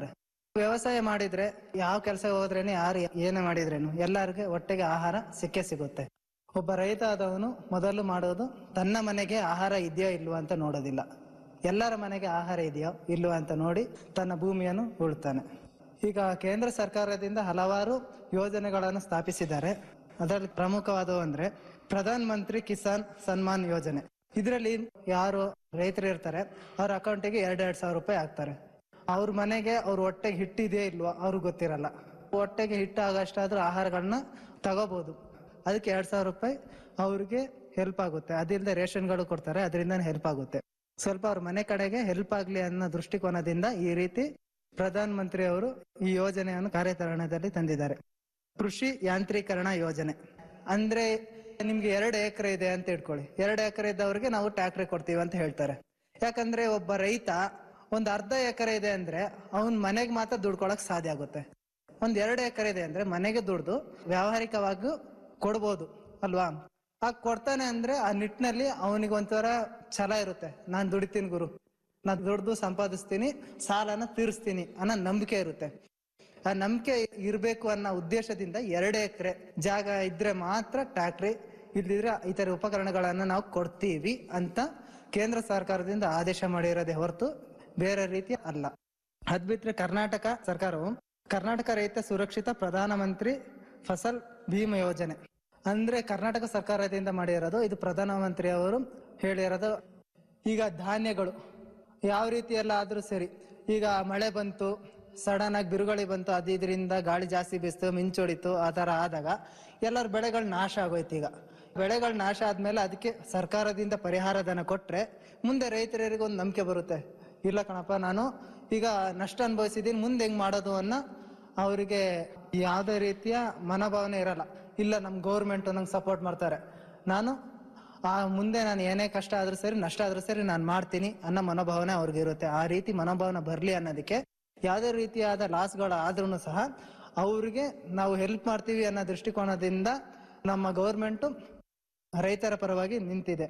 ವ್ಯವಸಾಯ ಮಾಡಿದ್ರೆ ಯಾವ ಕೆಲಸ ಹೋದ್ರೇನು ಯಾರು ಏನೇ ಮಾಡಿದ್ರೇನು ಎಲ್ಲರಿಗೂ ಹೊಟ್ಟೆಗೆ ಆಹಾರ ಸಿಕ್ಕೇ ಸಿಗುತ್ತೆ ಒಬ್ಬ ರೈತ ಆದವನು ಮೊದಲು ಮಾಡೋದು ತನ್ನ ಮನೆಗೆ ಆಹಾರ ಇದೆಯೋ ಇಲ್ವೋ ಅಂತ ನೋಡೋದಿಲ್ಲ ಎಲ್ಲರ ಮನೆಗೆ ಆಹಾರ ಇದೆಯೋ ಇಲ್ವೋ ಅಂತ ನೋಡಿ ತನ್ನ ಭೂಮಿಯನ್ನು ಉಳ್ತಾನೆ ಈಗ ಕೇಂದ್ರ ಸರ್ಕಾರದಿಂದ ಹಲವಾರು ಯೋಜನೆಗಳನ್ನು ಸ್ಥಾಪಿಸಿದ್ದಾರೆ ಅದರಲ್ಲಿ ಪ್ರಮುಖವಾದವು ಅಂದ್ರೆ ಪ್ರಧಾನ ಮಂತ್ರಿ ಕಿಸಾನ್ ಸನ್ಮಾನ್ ಯೋಜನೆ ಇದರಲ್ಲಿ ಯಾರು ರೈತರು ಇರ್ತಾರೆ ಅವ್ರ ಅಕೌಂಟಿಗೆ ಎರಡ್ ಎರಡ್ ಸಾವಿರ ರೂಪಾಯಿ ಹಾಕ್ತಾರೆ ಅವ್ರ ಮನೆಗೆ ಅವ್ರ ಹೊಟ್ಟೆಗೆ ಹಿಟ್ಟಿದೆಯೋ ಇಲ್ವೋ ಅವ್ರಿಗೆ ಗೊತ್ತಿರಲ್ಲ ಹೊಟ್ಟೆಗೆ ಹಿಟ್ಟು ಆಗಷ್ಟಾದ್ರೂ ಆಹಾರಗಳನ್ನ ತಗೋಬಹುದು ಅದಕ್ಕೆ ಎರಡ್ ಸಾವಿರ ರೂಪಾಯಿ ಅವ್ರಿಗೆ ಹೆಲ್ಪ್ ಆಗುತ್ತೆ ಅದಿಲ್ಲದೆ ರೇಷನ್ಗಳು ಕೊಡ್ತಾರೆ ಅದರಿಂದ ಹೆಲ್ಪ್ ಆಗುತ್ತೆ ಸ್ವಲ್ಪ ಅವ್ರ ಮನೆ ಕಡೆಗೆ ಹೆಲ್ಪ್ ಆಗ್ಲಿ ಅನ್ನೋ ದೃಷ್ಟಿಕೋನದಿಂದ ಈ ರೀತಿ ಪ್ರಧಾನ ಮಂತ್ರಿ ಅವರು ಈ ಯೋಜನೆಯನ್ನು ಕಾರ್ಯಾಚರಣೆಯಲ್ಲಿ ತಂದಿದ್ದಾರೆ ಕೃಷಿ ಯಾಂತ್ರೀಕರಣ ಯೋಜನೆ ಅಂದ್ರೆ ನಿಮ್ಗೆ ಎರಡು ಎಕರೆ ಇದೆ ಅಂತ ಇಟ್ಕೊಳ್ಳಿ ಎರಡು ಎಕರೆ ಇದ್ದವ್ರಿಗೆ ನಾವು ಟ್ಯಾಕ್ಟ್ರಿ ಕೊಡ್ತೀವಿ ಅಂತ ಹೇಳ್ತಾರೆ ಯಾಕಂದ್ರೆ ಒಬ್ಬ ರೈತ ಒಂದ್ ಅರ್ಧ ಎಕರೆ ಇದೆ ಅಂದ್ರೆ ಅವನ್ ಮನೆಗೆ ಮಾತ್ರ ದುಡ್ಕೊಳಕ್ ಸಾಧ್ಯ ಆಗುತ್ತೆ ಒಂದ್ ಎರಡು ಎಕರೆ ಇದೆ ಅಂದ್ರೆ ಮನೆಗೆ ದುಡ್ದು ವ್ಯಾವಹಾರಿಕವಾಗಿ ಕೊಡ್ಬೋದು ಅಲ್ವಾ ಆ ಕೊಡ್ತಾನೆ ಅಂದ್ರೆ ಆ ನಿಟ್ಟಿನಲ್ಲಿ ಅವನಿಗೆ ಒಂಥರ ಛಲ ಇರುತ್ತೆ ನಾನ್ ದುಡಿತೀನಿ ಗುರು ನಾನ್ ದುಡ್ದು ಸಂಪಾದಿಸ್ತೀನಿ ಸಾಲನ ತೀರಿಸ್ತೀನಿ ಅನ್ನೋ ನಂಬಿಕೆ ಇರುತ್ತೆ ಆ ನಂಬಿಕೆ ಇರಬೇಕು ಅನ್ನೋ ಉದ್ದೇಶದಿಂದ ಎರಡು ಎಕರೆ ಜಾಗ ಇದ್ರೆ ಮಾತ್ರ ಟ್ಯಾಕ್ಟ್ರಿ ಇಲ್ದಿದ್ರೆ ಇತರ ಉಪಕರಣಗಳನ್ನ ನಾವು ಕೊಡ್ತೀವಿ ಅಂತ ಕೇಂದ್ರ ಸರ್ಕಾರದಿಂದ ಆದೇಶ ಮಾಡಿರೋದೇ ಹೊರತು ಬೇರೆ ರೀತಿ ಅಲ್ಲ ಅದ್ ಬಿಟ್ರೆ ಕರ್ನಾಟಕ ಸರ್ಕಾರವು ಕರ್ನಾಟಕ ರೈತ ಸುರಕ್ಷಿತ ಪ್ರಧಾನಮಂತ್ರಿ ಫಸಲ್ ಭೀಮಾ ಯೋಜನೆ ಅಂದ್ರೆ ಕರ್ನಾಟಕ ಸರ್ಕಾರದಿಂದ ಮಾಡಿರೋದು ಇದು ಪ್ರಧಾನಮಂತ್ರಿ ಅವರು ಹೇಳಿರೋದು ಈಗ ಧಾನ್ಯಗಳು ಯಾವ ರೀತಿ ಎಲ್ಲ ಆದ್ರೂ ಸರಿ ಈಗ ಮಳೆ ಬಂತು ಸಡನ್ ಆಗಿ ಬಿರುಗಾಳಿ ಬಂತು ಅದು ಇದರಿಂದ ಗಾಳಿ ಜಾಸ್ತಿ ಬೀಸ್ತು ಮಿಂಚೊಡಿತು ಆ ತರ ಆದಾಗ ಎಲ್ಲರ ಬೆಳೆಗಳು ನಾಶ ಆಗೋಯ್ತು ಈಗ ಬೆಳೆಗಳು ನಾಶ ಆದ್ಮೇಲೆ ಅದಕ್ಕೆ ಸರ್ಕಾರದಿಂದ ಪರಿಹಾರ ಧನ ಕೊಟ್ರೆ ಮುಂದೆ ರೈತರಿಗೆ ಒಂದು ನಂಬಿಕೆ ಬರುತ್ತೆ ಇಲ್ಲ ಕಣಪ್ಪ ನಾನು ಈಗ ನಷ್ಟ ಅನುಭವಿಸಿದೀನಿ ಮುಂದೆ ಹೆಂಗ್ ಮಾಡೋದು ಅನ್ನೋ ಅವರಿಗೆ ಯಾವುದೇ ರೀತಿಯ ಮನೋಭಾವನೆ ಇರಲ್ಲ ಇಲ್ಲ ನಮ್ ಗೌರ್ಮೆಂಟ್ ನಂಗೆ ಸಪೋರ್ಟ್ ಮಾಡ್ತಾರೆ ನಾನು ಆ ಮುಂದೆ ನಾನು ಏನೇ ಕಷ್ಟ ಆದ್ರೂ ಸರಿ ನಷ್ಟ ಆದ್ರೂ ಸರಿ ನಾನು ಮಾಡ್ತೀನಿ ಅನ್ನೋ ಮನೋಭಾವನೆ ಅವ್ರಿಗೆ ಇರುತ್ತೆ ಆ ರೀತಿ ಮನೋಭಾವನೆ ಬರ್ಲಿ ಅನ್ನೋದಕ್ಕೆ ಯಾವುದೇ ರೀತಿಯಾದ ಲಾಸ್ಗಳು ಆದ್ರೂ ಸಹ ಅವ್ರಿಗೆ ನಾವು ಹೆಲ್ಪ್ ಮಾಡ್ತೀವಿ ಅನ್ನೋ ದೃಷ್ಟಿಕೋನದಿಂದ ನಮ್ಮ ಗೌರ್ಮೆಂಟ್ ರೈತರ ಪರವಾಗಿ ನಿಂತಿದೆ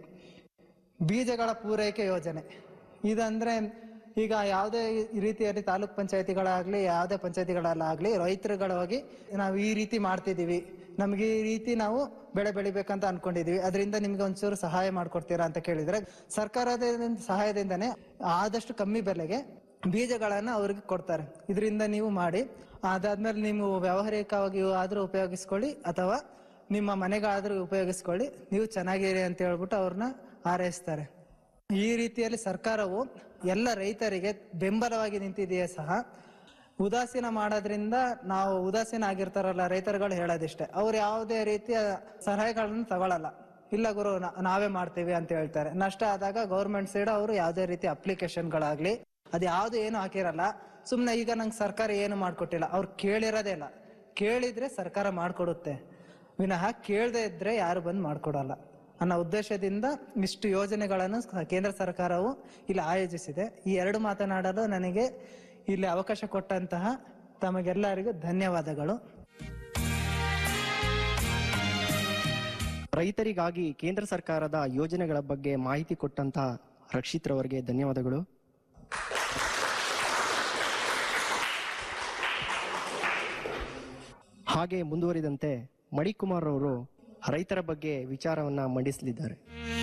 ಬೀಜಗಳ ಪೂರೈಕೆ ಯೋಜನೆ ಇದಂದ್ರೆ ಈಗ ಯಾವುದೇ ರೀತಿಯಲ್ಲಿ ತಾಲೂಕ್ ಪಂಚಾಯತಿಗಳಾಗ್ಲಿ ಯಾವುದೇ ಪಂಚಾಯತಿಗಳಲ್ಲಾಗ್ಲಿ ರೈತರುಗಳಾಗಿ ನಾವು ಈ ರೀತಿ ಮಾಡ್ತಿದೀವಿ ನಮ್ಗೆ ಈ ರೀತಿ ನಾವು ಬೆಳೆ ಬೆಳಿಬೇಕಂತ ಅನ್ಕೊಂಡಿದೀವಿ ಅದರಿಂದ ನಿಮ್ಗೆ ಒಂಚೂರು ಸಹಾಯ ಮಾಡ್ಕೊಡ್ತೀರಾ ಅಂತ ಕೇಳಿದ್ರೆ ಸರ್ಕಾರದ ಸಹಾಯದಿಂದನೇ ಆದಷ್ಟು ಕಮ್ಮಿ ಬೆಲೆಗೆ ಬೀಜಗಳನ್ನ ಅವ್ರಿಗೆ ಕೊಡ್ತಾರೆ ಇದರಿಂದ ನೀವು ಮಾಡಿ ಅದಾದ್ಮೇಲೆ ನೀವು ವ್ಯಾವಹಾರಿಕವಾಗಿ ಆದ್ರೂ ಉಪಯೋಗಿಸ್ಕೊಳ್ಳಿ ಅಥವಾ ನಿಮ್ಮ ಮನೆಗಾದ್ರೂ ಉಪಯೋಗಿಸ್ಕೊಳ್ಳಿ ನೀವು ಚೆನ್ನಾಗಿರಿ ಅಂತ ಹೇಳ್ಬಿಟ್ಟು ಅವ್ರನ್ನ ಹಾರೈಸ್ತಾರೆ ಈ ರೀತಿಯಲ್ಲಿ ಸರ್ಕಾರವು ಎಲ್ಲ ರೈತರಿಗೆ ಬೆಂಬಲವಾಗಿ ನಿಂತಿದೆಯೇ ಸಹ ಉದಾಸೀನ ಮಾಡೋದ್ರಿಂದ ನಾವು ಉದಾಸೀನ ಆಗಿರ್ತಾರಲ್ಲ ರೈತರುಗಳು ಹೇಳೋದಿಷ್ಟೇ ಅವ್ರು ಯಾವುದೇ ರೀತಿಯ ಸಲಹೆಗಳನ್ನು ತಗೊಳಲ್ಲ ಇಲ್ಲ ಗುರು ನಾ- ನಾವೇ ಮಾಡ್ತೀವಿ ಅಂತ ಹೇಳ್ತಾರೆ ನಷ್ಟ ಆದಾಗ ಗೌರ್ಮೆಂಟ್ ಸೈಡ್ ಅವರು ಯಾವುದೇ ರೀತಿ ಅಪ್ಲಿಕೇಶನ್ಗಳಾಗ್ಲಿ ಅದು ಯಾವ್ದು ಏನು ಹಾಕಿರಲ್ಲ ಸುಮ್ನೆ ಈಗ ನಂಗೆ ಸರ್ಕಾರ ಏನು ಮಾಡ್ಕೊಟ್ಟಿಲ್ಲ ಅವ್ರು ಕೇಳಿರೋದೇ ಇಲ್ಲ ಕೇಳಿದ್ರೆ ಸರ್ಕಾರ ಮಾಡ್ಕೊಡುತ್ತೆ ವಿನಃ ಕೇಳದೆ ಇದ್ರೆ ಯಾರು ಬಂದು ಮಾಡ್ಕೊಡಲ್ಲ ಅನ್ನೋ ಉದ್ದೇಶದಿಂದ ಇಷ್ಟು ಯೋಜನೆಗಳನ್ನು ಸ- ಕೇಂದ್ರ ಸರ್ಕಾರವು ಇಲ್ಲಿ ಆಯೋಜಿಸಿದೆ ಈ ಎರಡು ಮಾತನಾಡಲು ನನಗೆ ಇಲ್ಲಿ ಅವಕಾಶ ಕೊಟ್ಟಂತಹ ತಮಗೆಲ್ಲರಿಗೂ ಧನ್ಯವಾದಗಳು ರೈತರಿಗಾಗಿ ಕೇಂದ್ರ ಸರ್ಕಾರದ ಯೋಜನೆಗಳ ಬಗ್ಗೆ ಮಾಹಿತಿ ಕೊಟ್ಟಂತಹ ರಕ್ಷಿತ್ ರವರಿಗೆ ಧನ್ಯವಾದಗಳು ಹಾಗೆ ಮುಂದುವರಿದಂತೆ ಮಣಿಕುಮಾರ್ ಅವರು ರೈತರ ಬಗ್ಗೆ ವಿಚಾರವನ್ನ ಮಂಡಿಸಲಿದ್ದಾರೆ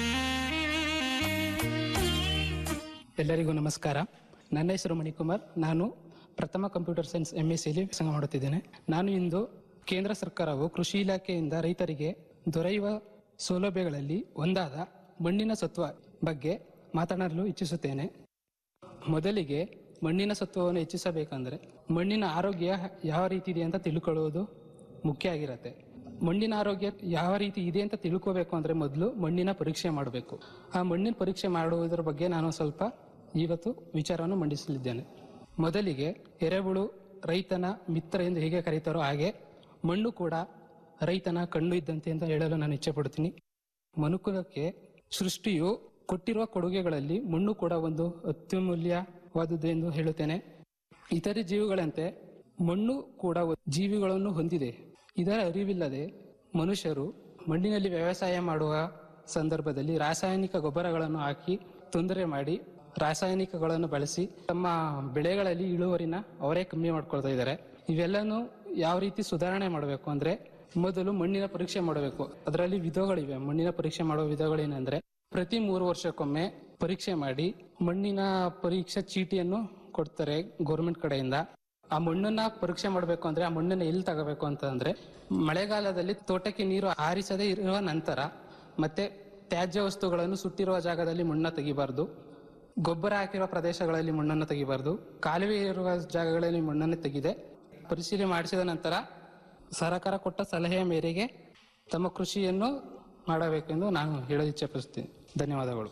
ಎಲ್ಲರಿಗೂ ನಮಸ್ಕಾರ ನನ್ನ ಹೆಸರು ಮಣಿಕುಮಾರ್ ನಾನು ಪ್ರಥಮ ಕಂಪ್ಯೂಟರ್ ಸೈನ್ಸ್ ಎಂ ಎಸ್ ಸಿಲಿ ಸಂಗ ಮಾಡುತ್ತಿದ್ದೇನೆ ನಾನು ಇಂದು ಕೇಂದ್ರ ಸರ್ಕಾರವು ಕೃಷಿ ಇಲಾಖೆಯಿಂದ ರೈತರಿಗೆ ದೊರೆಯುವ ಸೌಲಭ್ಯಗಳಲ್ಲಿ ಒಂದಾದ ಮಣ್ಣಿನ ಸತ್ವ ಬಗ್ಗೆ ಮಾತನಾಡಲು ಇಚ್ಛಿಸುತ್ತೇನೆ ಮೊದಲಿಗೆ ಮಣ್ಣಿನ ಸತ್ವವನ್ನು ಹೆಚ್ಚಿಸಬೇಕಂದ್ರೆ ಮಣ್ಣಿನ ಆರೋಗ್ಯ ಯಾವ ರೀತಿ ಇದೆ ಅಂತ ತಿಳ್ಕೊಳ್ಳುವುದು ಮುಖ್ಯ ಆಗಿರುತ್ತೆ ಮಣ್ಣಿನ ಆರೋಗ್ಯ ಯಾವ ರೀತಿ ಇದೆ ಅಂತ ತಿಳ್ಕೋಬೇಕು ಅಂದ್ರೆ ಮೊದಲು ಮಣ್ಣಿನ ಪರೀಕ್ಷೆ ಮಾಡಬೇಕು ಆ ಮಣ್ಣಿನ ಪರೀಕ್ಷೆ ಮಾಡುವುದರ ಬಗ್ಗೆ ನಾನು ಸ್ವಲ್ಪ ಇವತ್ತು ವಿಚಾರವನ್ನು ಮಂಡಿಸಲಿದ್ದೇನೆ ಮೊದಲಿಗೆ ಎರೆಹುಳು ರೈತನ ಮಿತ್ರ ಎಂದು ಹೇಗೆ ಕರೀತಾರೋ ಹಾಗೆ ಮಣ್ಣು ಕೂಡ ರೈತನ ಕಣ್ಣು ಇದ್ದಂತೆ ಅಂತ ಹೇಳಲು ನಾನು ಇಚ್ಛೆ ಪಡ್ತೀನಿ ಮನುಕುಲಕ್ಕೆ ಸೃಷ್ಟಿಯು ಕೊಟ್ಟಿರುವ ಕೊಡುಗೆಗಳಲ್ಲಿ ಮಣ್ಣು ಕೂಡ ಒಂದು ಅತ್ಯಮೂಲ್ಯವಾದುದು ಎಂದು ಹೇಳುತ್ತೇನೆ ಇತರೆ ಜೀವಿಗಳಂತೆ ಮಣ್ಣು ಕೂಡ ಒ- ಜೀವಿಗಳನ್ನು ಹೊಂದಿದೆ ಇದರ ಅರಿವಿಲ್ಲದೆ ಮನುಷ್ಯರು ಮಣ್ಣಿನಲ್ಲಿ ವ್ಯವಸಾಯ ಮಾಡುವ ಸಂದರ್ಭದಲ್ಲಿ ರಾಸಾಯನಿಕ ಗೊಬ್ಬರಗಳನ್ನು ಹಾಕಿ ತೊಂದರೆ ಮಾಡಿ ರಾಸಾಯನಿಕಗಳನ್ನು ಬಳಸಿ ತಮ್ಮ ಬೆಳೆಗಳಲ್ಲಿ ಇಳುವರಿನ ಅವರೇ ಕಮ್ಮಿ ಮಾಡ್ಕೊಳ್ತಾ ಇದ್ದಾರೆ ಇವೆಲ್ಲನೂ ಯಾವ ರೀತಿ ಸುಧಾರಣೆ ಮಾಡಬೇಕು ಅಂದ್ರೆ ಮೊದಲು ಮಣ್ಣಿನ ಪರೀಕ್ಷೆ ಮಾಡಬೇಕು ಅದರಲ್ಲಿ ವಿಧಗಳಿವೆ ಮಣ್ಣಿನ ಪರೀಕ್ಷೆ ಮಾಡುವ ವಿಧಗಳೇನೆಂದ್ರೆ ಪ್ರತಿ ಮೂರು ವರ್ಷಕ್ಕೊಮ್ಮೆ ಪರೀಕ್ಷೆ ಮಾಡಿ ಮಣ್ಣಿನ ಪರೀಕ್ಷಾ ಚೀಟಿಯನ್ನು ಕೊಡ್ತಾರೆ ಗೌರ್ಮೆಂಟ್ ಕಡೆಯಿಂದ ಆ ಮಣ್ಣನ್ನ ಪರೀಕ್ಷೆ ಮಾಡಬೇಕು ಅಂದ್ರೆ ಆ ಮಣ್ಣನ್ನ ಎಲ್ಲಿ ತಗೋಬೇಕು ಅಂತ ಅಂದ್ರೆ ಮಳೆಗಾಲದಲ್ಲಿ ತೋಟಕ್ಕೆ ನೀರು ಹಾರಿಸದೇ ಇರುವ ನಂತರ ಮತ್ತೆ ತ್ಯಾಜ್ಯ ವಸ್ತುಗಳನ್ನು ಸುಟ್ಟಿರುವ ಜಾಗದಲ್ಲಿ ಮಣ್ಣ ತೆಗಿಬಾರ್ದು ಗೊಬ್ಬರ ಹಾಕಿರೋ ಪ್ರದೇಶಗಳಲ್ಲಿ ಮಣ್ಣನ್ನು ತೆಗಿಬಾರ್ದು ಕಾಲುವೆ ಇರುವ ಜಾಗಗಳಲ್ಲಿ ಮಣ್ಣನ್ನು ತೆಗೆದೆ ಪರಿಶೀಲನೆ ಮಾಡಿಸಿದ ನಂತರ ಸರ್ಕಾರ ಕೊಟ್ಟ ಸಲಹೆಯ ಮೇರೆಗೆ ತಮ್ಮ ಕೃಷಿಯನ್ನು ಮಾಡಬೇಕೆಂದು ನಾನು ಹೇಳಲು ಇಚ್ಛೆಪಡಿಸ್ತೀನಿ ಧನ್ಯವಾದಗಳು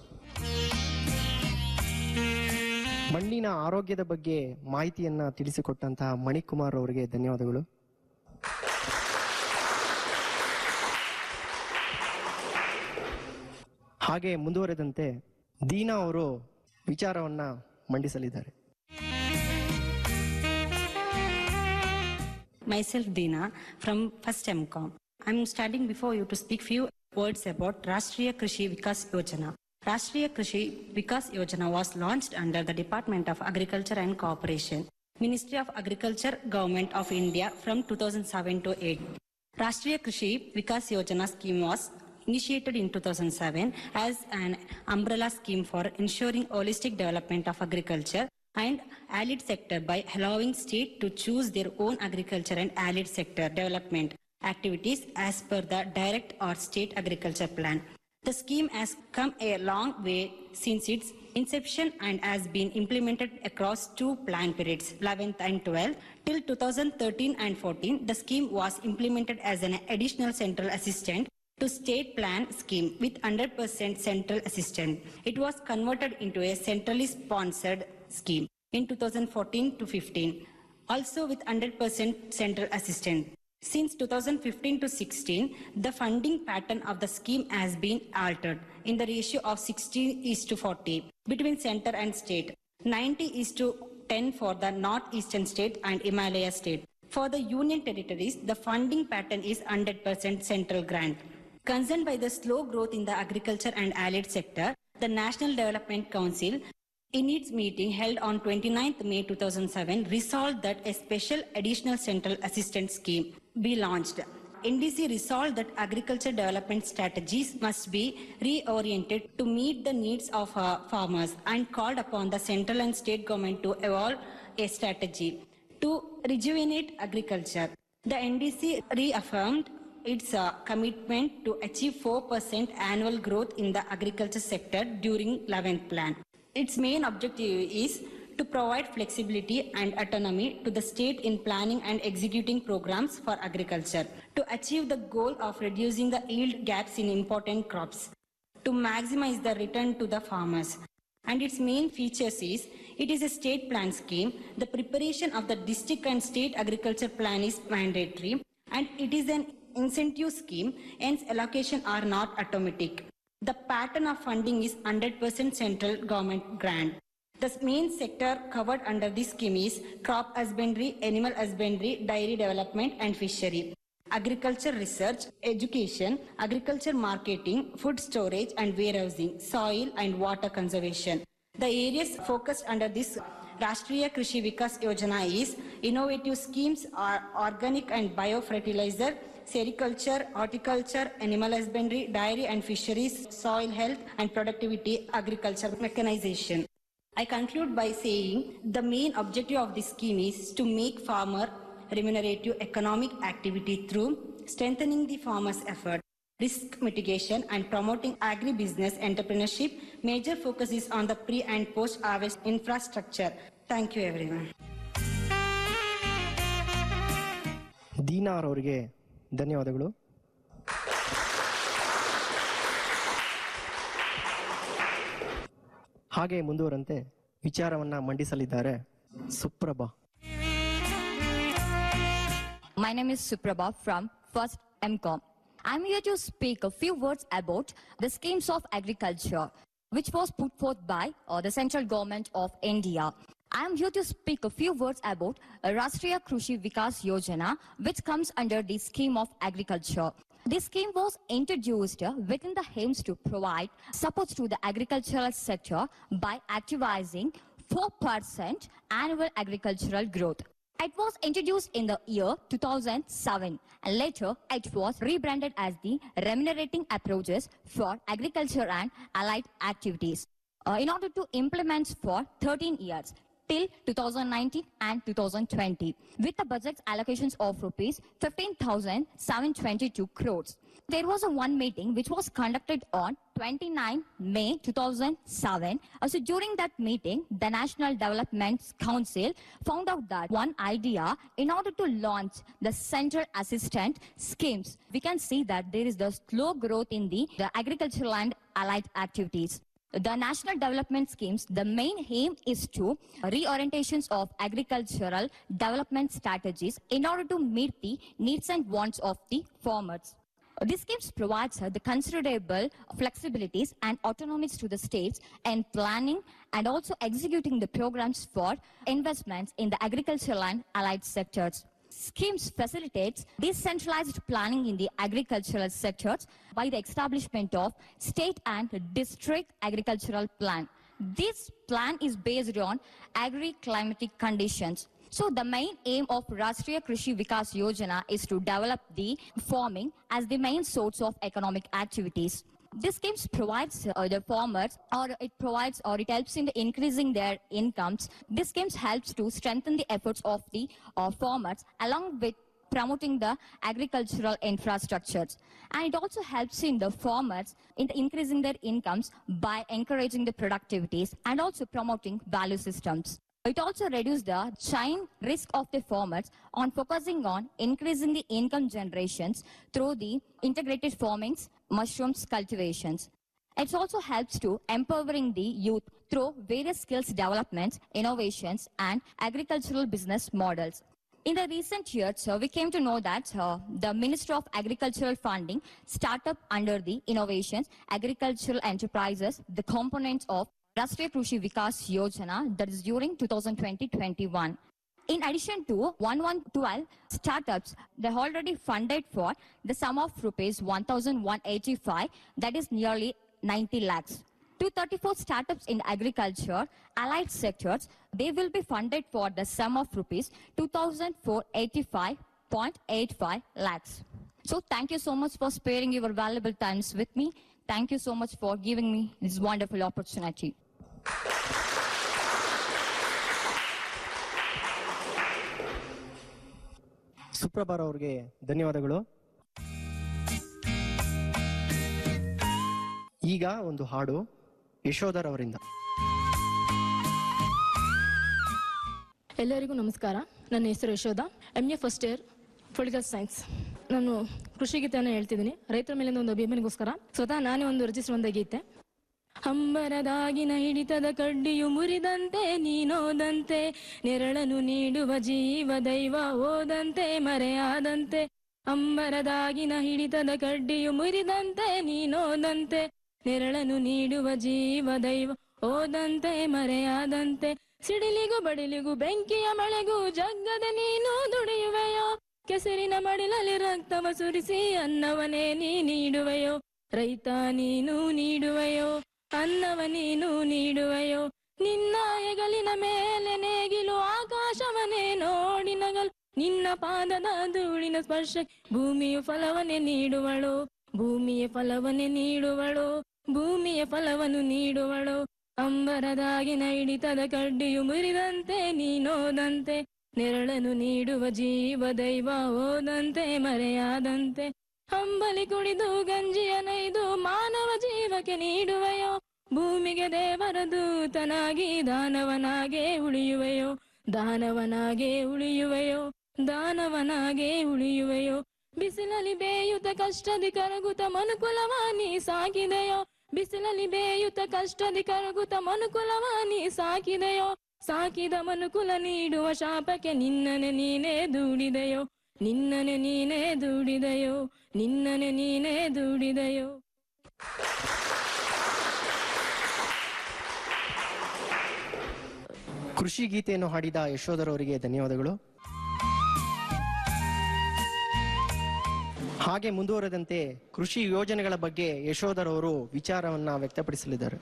ಮಣ್ಣಿನ ಆರೋಗ್ಯದ ಬಗ್ಗೆ ಮಾಹಿತಿಯನ್ನ ತಿಳಿಸಿಕೊಟ್ಟಂತಹ ಮಣಿಕುಮಾರ್ ಅವರಿಗೆ ಧನ್ಯವಾದಗಳು ಹಾಗೆ ಮುಂದುವರೆದಂತೆ ದೀನಾ ಅವರು ವಿಚಾರವನ್ನ ಮಂಡಿಸಲಿದ್ದಾರೆ Myself Dina from first MCOM. I'm standing before you to speak few words about Rashtriya Krishi Vikas Yojana. Rashtriya Krishi Vikas Yojana was launched under the Department of Agriculture and Cooperation, Ministry of Agriculture, Government of India from 2007 to 8. Rashtriya Krishi Vikas Yojana scheme was initiated in 2007 as an umbrella scheme for ensuring holistic development of agriculture and allied sector by allowing state to choose their own agriculture and allied sector development activities as per the direct or state agriculture plan. The scheme has come a long way since its inception and has been implemented across two plan periods, 11th and 12th. Till 2013 and 14, the scheme was implemented as an additional central assistant to state plan scheme with 100% central assistance. It was converted into a centrally sponsored scheme in 2014 to 15, also with 100% central assistance. Since 2015 to 16, the funding pattern of the scheme has been altered in the ratio of 60 is to 40 between center and state, 90 is to 10 for the northeastern state and Himalaya state. For the union territories, the funding pattern is 100% central grant. Concerned by the slow growth in the agriculture and allied sector, the National Development Council in its meeting held on 29th May 2007 resolved that a special additional central assistance scheme be launched. NDC resolved that agriculture development strategies must be reoriented to meet the needs of uh, farmers and called upon the central and state government to evolve a strategy to rejuvenate agriculture. The NDC reaffirmed its uh, commitment to achieve 4% annual growth in the agriculture sector during 11th plan. Its main objective is to provide flexibility and autonomy to the state in planning and executing programs for agriculture, to achieve the goal of reducing the yield gaps in important crops, to maximize the return to the farmers. And its main features is it is a state plan scheme. The preparation of the district and state agriculture plan is mandatory, and it is an incentive scheme, hence allocation are not automatic. The pattern of funding is 100% central government grant. The main sector covered under this scheme is crop husbandry, animal husbandry, dairy development, and fishery. Agriculture research, education, agriculture marketing, food storage and warehousing, soil and water conservation. The areas focused under this Rashtriya Krishi Vikas Yojana is innovative schemes are organic and biofertilizer, sericulture, horticulture, animal husbandry, dairy and fisheries, soil health and productivity, agriculture mechanization. I conclude by saying the main objective of this scheme is to make farmer remunerative economic activity through strengthening the farmer's effort, risk mitigation and promoting agribusiness entrepreneurship. Major focus is on the pre and post harvest infrastructure. Thank you everyone. ದೀನಾರ್ ಅವರಿಗೆ ಧನ್ಯವಾದಗಳು ಹಾಗೆ ಮುಂದುವರಂತೆ ವಿಚಾರವನ್ನ ಮಂಡಿಸಲಿದ್ದಾರೆ Suprabha My name is Suprabha from First MCOM. I'm here to speak a few words about the schemes of agriculture, which was put forth by uh, the central government of India. I'm here to speak a few words about uh, Rashtriya Krushi Vikas Yojana, which comes under the scheme of agriculture. This scheme was introduced uh, within the aims to provide support to the agricultural sector by activizing 4% annual agricultural growth. It was introduced in the year 2007 and later it was rebranded as the remunerating approaches for agriculture and allied activities uh, in order to implement for 13 years till 2019 and 2020 with the budget allocations of rupees 15,722 crores. There was a one meeting which was conducted on 29 May 2007. Uh, so during that meeting, the National Development Council found out that one idea in order to launch the central assistant schemes, we can see that there is the slow growth in the, the agricultural and allied activities the national development schemes, the main aim is to reorientations of agricultural development strategies in order to meet the needs and wants of the farmers. These schemes provides uh, the considerable flexibilities and autonomies to the states in planning and also executing the programs for investments in the agricultural and allied sectors. Schemes facilitates decentralized planning in the agricultural sectors by the establishment of state and district agricultural plan. This plan is based on agri-climatic conditions. So the main aim of Rashtriya Krishi Vikas Yojana is to develop the farming as the main source of economic activities. This scheme provides uh, the farmers or it provides or it helps in the increasing their incomes. This scheme helps to strengthen the efforts of the uh, farmers along with promoting the agricultural infrastructures. And it also helps in the farmers in the increasing their incomes by encouraging the productivities and also promoting value systems. It also reduces the chain risk of the farmers on focusing on increasing the income generations through the integrated farmings, mushrooms cultivations. It also helps to empowering the youth through various skills developments, innovations, and agricultural business models. In the recent years, uh, we came to know that uh, the Minister of Agricultural Funding startup under the innovations, agricultural enterprises, the components of Rashtriya Krushi Vikas Yojana that is during 2020-21. In addition to 1112 startups, they already funded for the sum of rupees 1,185, that is nearly 90 lakhs. 234 startups in agriculture, allied sectors, they will be funded for the sum of rupees 2,485.85 lakhs. So thank you so much for sparing your valuable times with me. Thank you so much for giving me this wonderful opportunity. ಸುಪ್ರಭಾರ್ ಅವ್ರಿಗೆ ಧನ್ಯವಾದಗಳು ಈಗ ಒಂದು ಹಾಡು ಯಶೋಧರ್ ಅವರಿಂದ ಎಲ್ಲರಿಗೂ ನಮಸ್ಕಾರ ನನ್ನ ಹೆಸರು Yashodha M A first year political science ನಾನು ಕೃಷಿ ಗೀತೆಯನ್ನು ಹೇಳ್ತಿದ್ದೀನಿ ರೈತರ ಮೇಲಿಂದ ಒಂದು ಅಭಿಮಾನಿಗೋಸ್ಕರ ಸ್ವತಃ ನಾನೇ ಒಂದು ರಚಿಸಿರುವಂಥ ಗೀತೆ ಹಂಬರದಾಗಿನ ಹಿಡಿತದ ಕಡ್ಡಿಯು ಮುರಿದಂತೆ ನೀನೋದಂತೆ ನೆರಳನು ನೀಡುವ ಜೀವ ದೈವ ಓದಂತೆ ಮರೆಯಾದಂತೆ ಅಂಬರದಾಗಿನ ಹಿಡಿತದ ಕಡ್ಡಿಯು ಮುರಿದಂತೆ ನೀನೋದಂತೆ ನೆರಳನು ನೀಡುವ ಜೀವ ದೈವ ಓದಂತೆ ಮರೆಯಾದಂತೆ ಸಿಡಿಲಿಗೂ ಬಡಿಲಿಗೂ ಬೆಂಕಿಯ ಮಳೆಗೂ ಜಗ್ಗದ ನೀನು ದುಡಿಯುವೆಯೋ ಕೆಸರಿನ ಮಡಿಲಲ್ಲಿ ರಕ್ತವ ಸುರಿಸಿ ಅನ್ನವನೇ ನೀ ನೀಡುವೆಯೋ ರೈತ ನೀನು ನೀಡುವೆಯೋ ಅನ್ನವ ನೀನು ನೀಡುವೆಯೋ ನಿನ್ನ ಹೆಗಲಿನ ಮೇಲೆ ನೇಗಿಲು ಆಕಾಶವನೇ ನೋಡಿ ನಗಲು ನಿನ್ನ ಪಾದದ ಧೂಳಿನ ಸ್ಪರ್ಶ ಭೂಮಿಯು ಫಲವನ್ನೇ ನೀಡುವಳು ಭೂಮಿಯ ಫಲವನ್ನೇ ನೀಡುವಳು ಭೂಮಿಯ ಫಲವನ್ನು ನೀಡುವಳು ಅಂಬರದಾಗಿನ ಹಿಡಿತದ ಕಡ್ಡಿಯು ಮುರಿದಂತೆ ನೀನೋದಂತೆ ನೆರಳನ್ನು ನೀಡುವ ಜೀವ ದೈವ ಓದಂತೆ ಮರೆಯಾದಂತೆ ಹಂಬಲಿ ಕುಡಿದು ಗಂಜಿಯ ನೈದು ಮಾನವ ಜೀವಕ್ಕೆ ನೀಡುವೆಯೋ ಭೂಮಿಗೆ ದೇವರ ದೂತನಾಗಿ ದಾನವನಾಗೆ ಉಳಿಯುವೆಯೋ ದಾನವನಾಗೆ ಉಳಿಯುವೆಯೋ ದಾನವನಾಗೆ ಉಳಿಯುವೆಯೋ ಬಿಸಿಲಲ್ಲಿ ಬೇಯುತ್ತ ಕಷ್ಟದಿ ಕರಗುತ್ತ ಮನುಕುಲವ ನೀ ಸಾಕಿದೆಯೋ ಬಿಸಿಲಲ್ಲಿ ಬೇಯುತ್ತ ಕಷ್ಟದಿ ಕರಗುತ್ತ ಮನುಕುಲವ ನೀ ಸಾಕಿದೆಯೋ ಸಾಕಿದ ಮನುಕುಲ ನೀಡುವ ಶಾಪಕ್ಕೆ ನಿನ್ನನೆ ನೀನೇ ದೂಡಿದೆಯೋ ನಿನ್ನನೆ ನೀನೇ ದೂಡಿದೆಯೋ ನಿನ್ನನೆ ನೀನೇ ದೂಡಿದೆಯೋ ಕೃಷಿ ಗೀತೆಯನ್ನು ಹಾಡಿದ ಯಶೋಧರ್ ಅವರಿಗೆ ಧನ್ಯವಾದಗಳು ಹಾಗೆ ಮುಂದುವರೆದಂತೆ ಕೃಷಿ ಯೋಜನೆಗಳ ಬಗ್ಗೆ ಯಶೋಧರವರು ವಿಚಾರವನ್ನ ವ್ಯಕ್ತಪಡಿಸಲಿದ್ದಾರೆ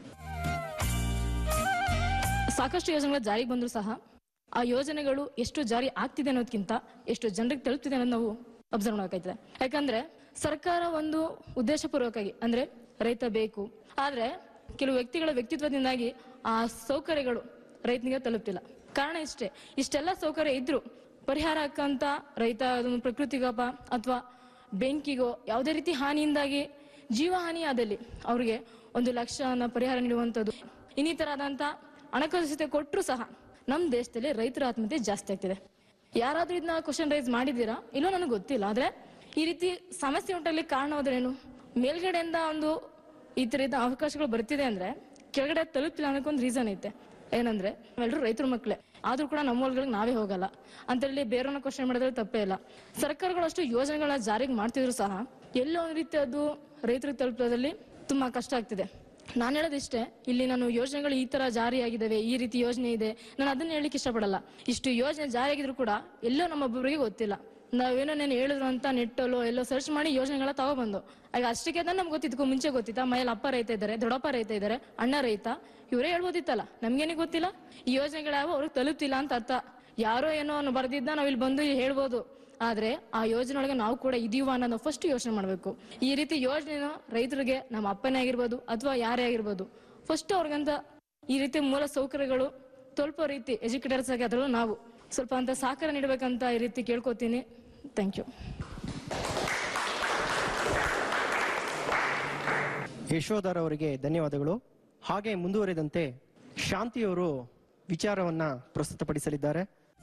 ಸಾಕಷ್ಟು ಯೋಜನೆಗಳು ಜಾರಿಗೆ ಬಂದರೂ ಸಹ ಆ ಯೋಜನೆಗಳು ಎಷ್ಟು ಜಾರಿ ಆಗ್ತಿದೆ ಅನ್ನೋದಕ್ಕಿಂತ ಎಷ್ಟು ಜನರಿಗೆ ತಲುಪ್ತಿದೆ ಅನ್ನೋದು ನಾವು ಅಬ್ಸರ್ವ್ ಮಾಡಬೇಕಾಯ್ತದೆ ಯಾಕಂದ್ರೆ ಸರ್ಕಾರ ಒಂದು ಉದ್ದೇಶಪೂರ್ವಕವಾಗಿ ಅಂದ್ರೆ ರೈತ ಬೇಕು ಆದ್ರೆ ಕೆಲವು ವ್ಯಕ್ತಿಗಳ ವ್ಯಕ್ತಿತ್ವದಿಂದಾಗಿ ಆ ಸೌಕರ್ಯಗಳು ರೈತನಿಗೆ ತಲುಪ್ತಿಲ್ಲ ಕಾರಣ ಇಷ್ಟೇ ಇಷ್ಟೆಲ್ಲ ಸೌಕರ್ಯ ಇದ್ರು ಪರಿಹಾರ ಹಾಕಂತ ರೈತ ಅದೊಂದು ಪ್ರಕೃತಿಗಪ ಅಥವಾ ಬೆಂಕಿಗೋ ಯಾವುದೇ ರೀತಿ ಹಾನಿಯಿಂದಾಗಿ ಜೀವ ಹಾನಿ ಆದಲ್ಲಿ ಅವ್ರಿಗೆ ಒಂದು ಲಕ್ಷನ ಪರಿಹಾರ ನೀಡುವಂಥದ್ದು ಇನ್ನಿತರಾದಂತ ಹಣಕಾಸು ಸಹಿತ ಕೊಟ್ಟರು ಸಹ ನಮ್ಮ ದೇಶದಲ್ಲಿ ರೈತರ ಆತ್ಮಹತ್ಯೆ ಜಾಸ್ತಿ ಆಗ್ತಿದೆ ಯಾರಾದ್ರೂ ಇದನ್ನ ಕ್ವಶನ್ ರೈಸ್ ಮಾಡಿದ್ದೀರಾ ಇಲ್ಲೋ ನನಗೆ ಗೊತ್ತಿಲ್ಲ ಆದ್ರೆ ಈ ರೀತಿ ಸಮಸ್ಯೆ ಉಂಟಾಗ್ಲಿ ಕಾರಣವಾದ್ರೇನು ಮೇಲ್ಗಡೆಯಿಂದ ಒಂದು ಈ ತರದ ಅವಕಾಶಗಳು ಬರ್ತಿದೆ ಅಂದ್ರೆ ಕೆಳಗಡೆ ತಲುಪಿಲ್ಲ ಅನ್ನೋಕೆ ಒಂದು ರೀಸನ್ ಐತೆ ಏನಂದ್ರೆ ನಾವೆಲ್ಲರೂ ರೈತರ ಮಕ್ಕಳೇ ಆದ್ರೂ ಕೂಡ ನಮ್ಮ ಹೊಲ್ಗಳಿಗೆ ನಾವೇ ಹೋಗಲ್ಲ ಅಂತ ಹೇಳಿ ಬೇರೆಯವ್ರನ್ನ ಕ್ವಶನ್ ಮಾಡಿದ್ರೆ ತಪ್ಪೇ ಇಲ್ಲ ಸರ್ಕಾರಗಳು ಅಷ್ಟು ಯೋಜನೆಗಳನ್ನ ಜಾರಿಗೆ ಮಾಡ್ತಿದ್ರು ಸಹ ಎಲ್ಲೋ ಒಂದು ರೀತಿ ಅದು ರೈತರಿಗೆ ತಲುಪೋದ್ರಲ್ಲಿ ತುಂಬಾ ಕಷ್ಟ ಆಗ್ತಿದೆ ನಾನು ಹೇಳೋದಿಷ್ಟೇ ಇಲ್ಲಿ ನಾನು ಯೋಜನೆಗಳು ಈ ತರ ಜಾರಿಯಾಗಿದ್ದಾವೆ ಈ ರೀತಿ ಯೋಜನೆ ಇದೆ ನಾನು ಅದನ್ನ ಹೇಳಲಿಕ್ಕೆ ಇಷ್ಟಪಡಲ್ಲ ಇಷ್ಟು ಯೋಜನೆ ಜಾರಿಯಾಗಿದ್ರು ಕೂಡ ಎಲ್ಲೋ ನಮ್ಮೊಬ್ಬರಿಗೆ ಗೊತ್ತಿಲ್ಲ ನಾವೇನೋ ನಾನು ಹೇಳಿದ್ರು ಅಂತ ನೆಟ್ಟಲ್ಲೋ ಎಲ್ಲೋ ಸರ್ಚ್ ಮಾಡಿ ಯೋಜನೆಗಳ ತಗೊಬಂದು ಆಗ ಅಷ್ಟಕ್ಕೆ ನಮ್ಗೆ ಗೊತ್ತಿದ್ಕೋ ಮುಂಚೆ ಗೊತ್ತಿತ್ತಾ ಮನೇಲಿ ಅಪ್ಪ ರೈತ ಇದ್ದಾರೆ ದೊಡ್ಡಪ್ಪ ರೈತ ಇದ್ದಾರೆ ಅಣ್ಣ ರೈತ ಇವರೇ ಹೇಳ್ಬೋದಿತ್ತಲ್ಲ ನಮ್ಗೇನೆ ಗೊತ್ತಿಲ್ಲ ಈ ಯೋಜನೆಗಳಾವ ಅವ್ರಿಗೆ ತಲುಪ್ತಿಲ್ಲ ಅಂತ ಅರ್ಥ ಯಾರೋ ಏನೋ ಬರ್ದಿದ್ದ ನಾವ್ ಇಲ್ಲಿ ಬಂದು ಹೇಳ್ಬೋದು ಆದ್ರೆ ಆ ಯೋಜನೆ ಒಳಗೆ ನಾವು ಕೂಡ ಇದೀವ ಅನ್ನೋದು ಫಸ್ಟ್ ಯೋಚನೆ ಮಾಡ್ಬೇಕು ಈ ರೀತಿ ಯೋಜನೆನ ರೈತರಿಗೆ ನಮ್ಮ ಅಪ್ಪನೇ ಆಗಿರ್ಬೋದು ಅಥವಾ ಯಾರೇ ಆಗಿರ್ಬೋದು ಫಸ್ಟ್ ಅವ್ರಿಗಂತ ಈ ರೀತಿ ಮೂಲ ಸೌಕರ್ಯಗಳು ತಲುಪೋ ರೀತಿ ಎಜುಕೇಟರ್ಸ್ ಆಗಿ ಅದರಲ್ಲೂ ನಾವು ಸ್ವಲ್ಪ ಅಂತ ಸಹಕಾರ ನೀಡಬೇಕಂತ ಈ ರೀತಿ ಕೇಳ್ಕೊತೀನಿ ಥ್ಯಾಂಕ್ ಯು ಯಶೋಧರ್ ಅವರಿಗೆ ಧನ್ಯವಾದಗಳು ಹಾಗೆ ಮುಂದುವರೆದಂತೆ ಶಾಂತಿಯವರು ವಿಚಾರವನ್ನ ಪ್ರಸ್ತುತಪಡಿಸಲಿದ್ದಾರೆ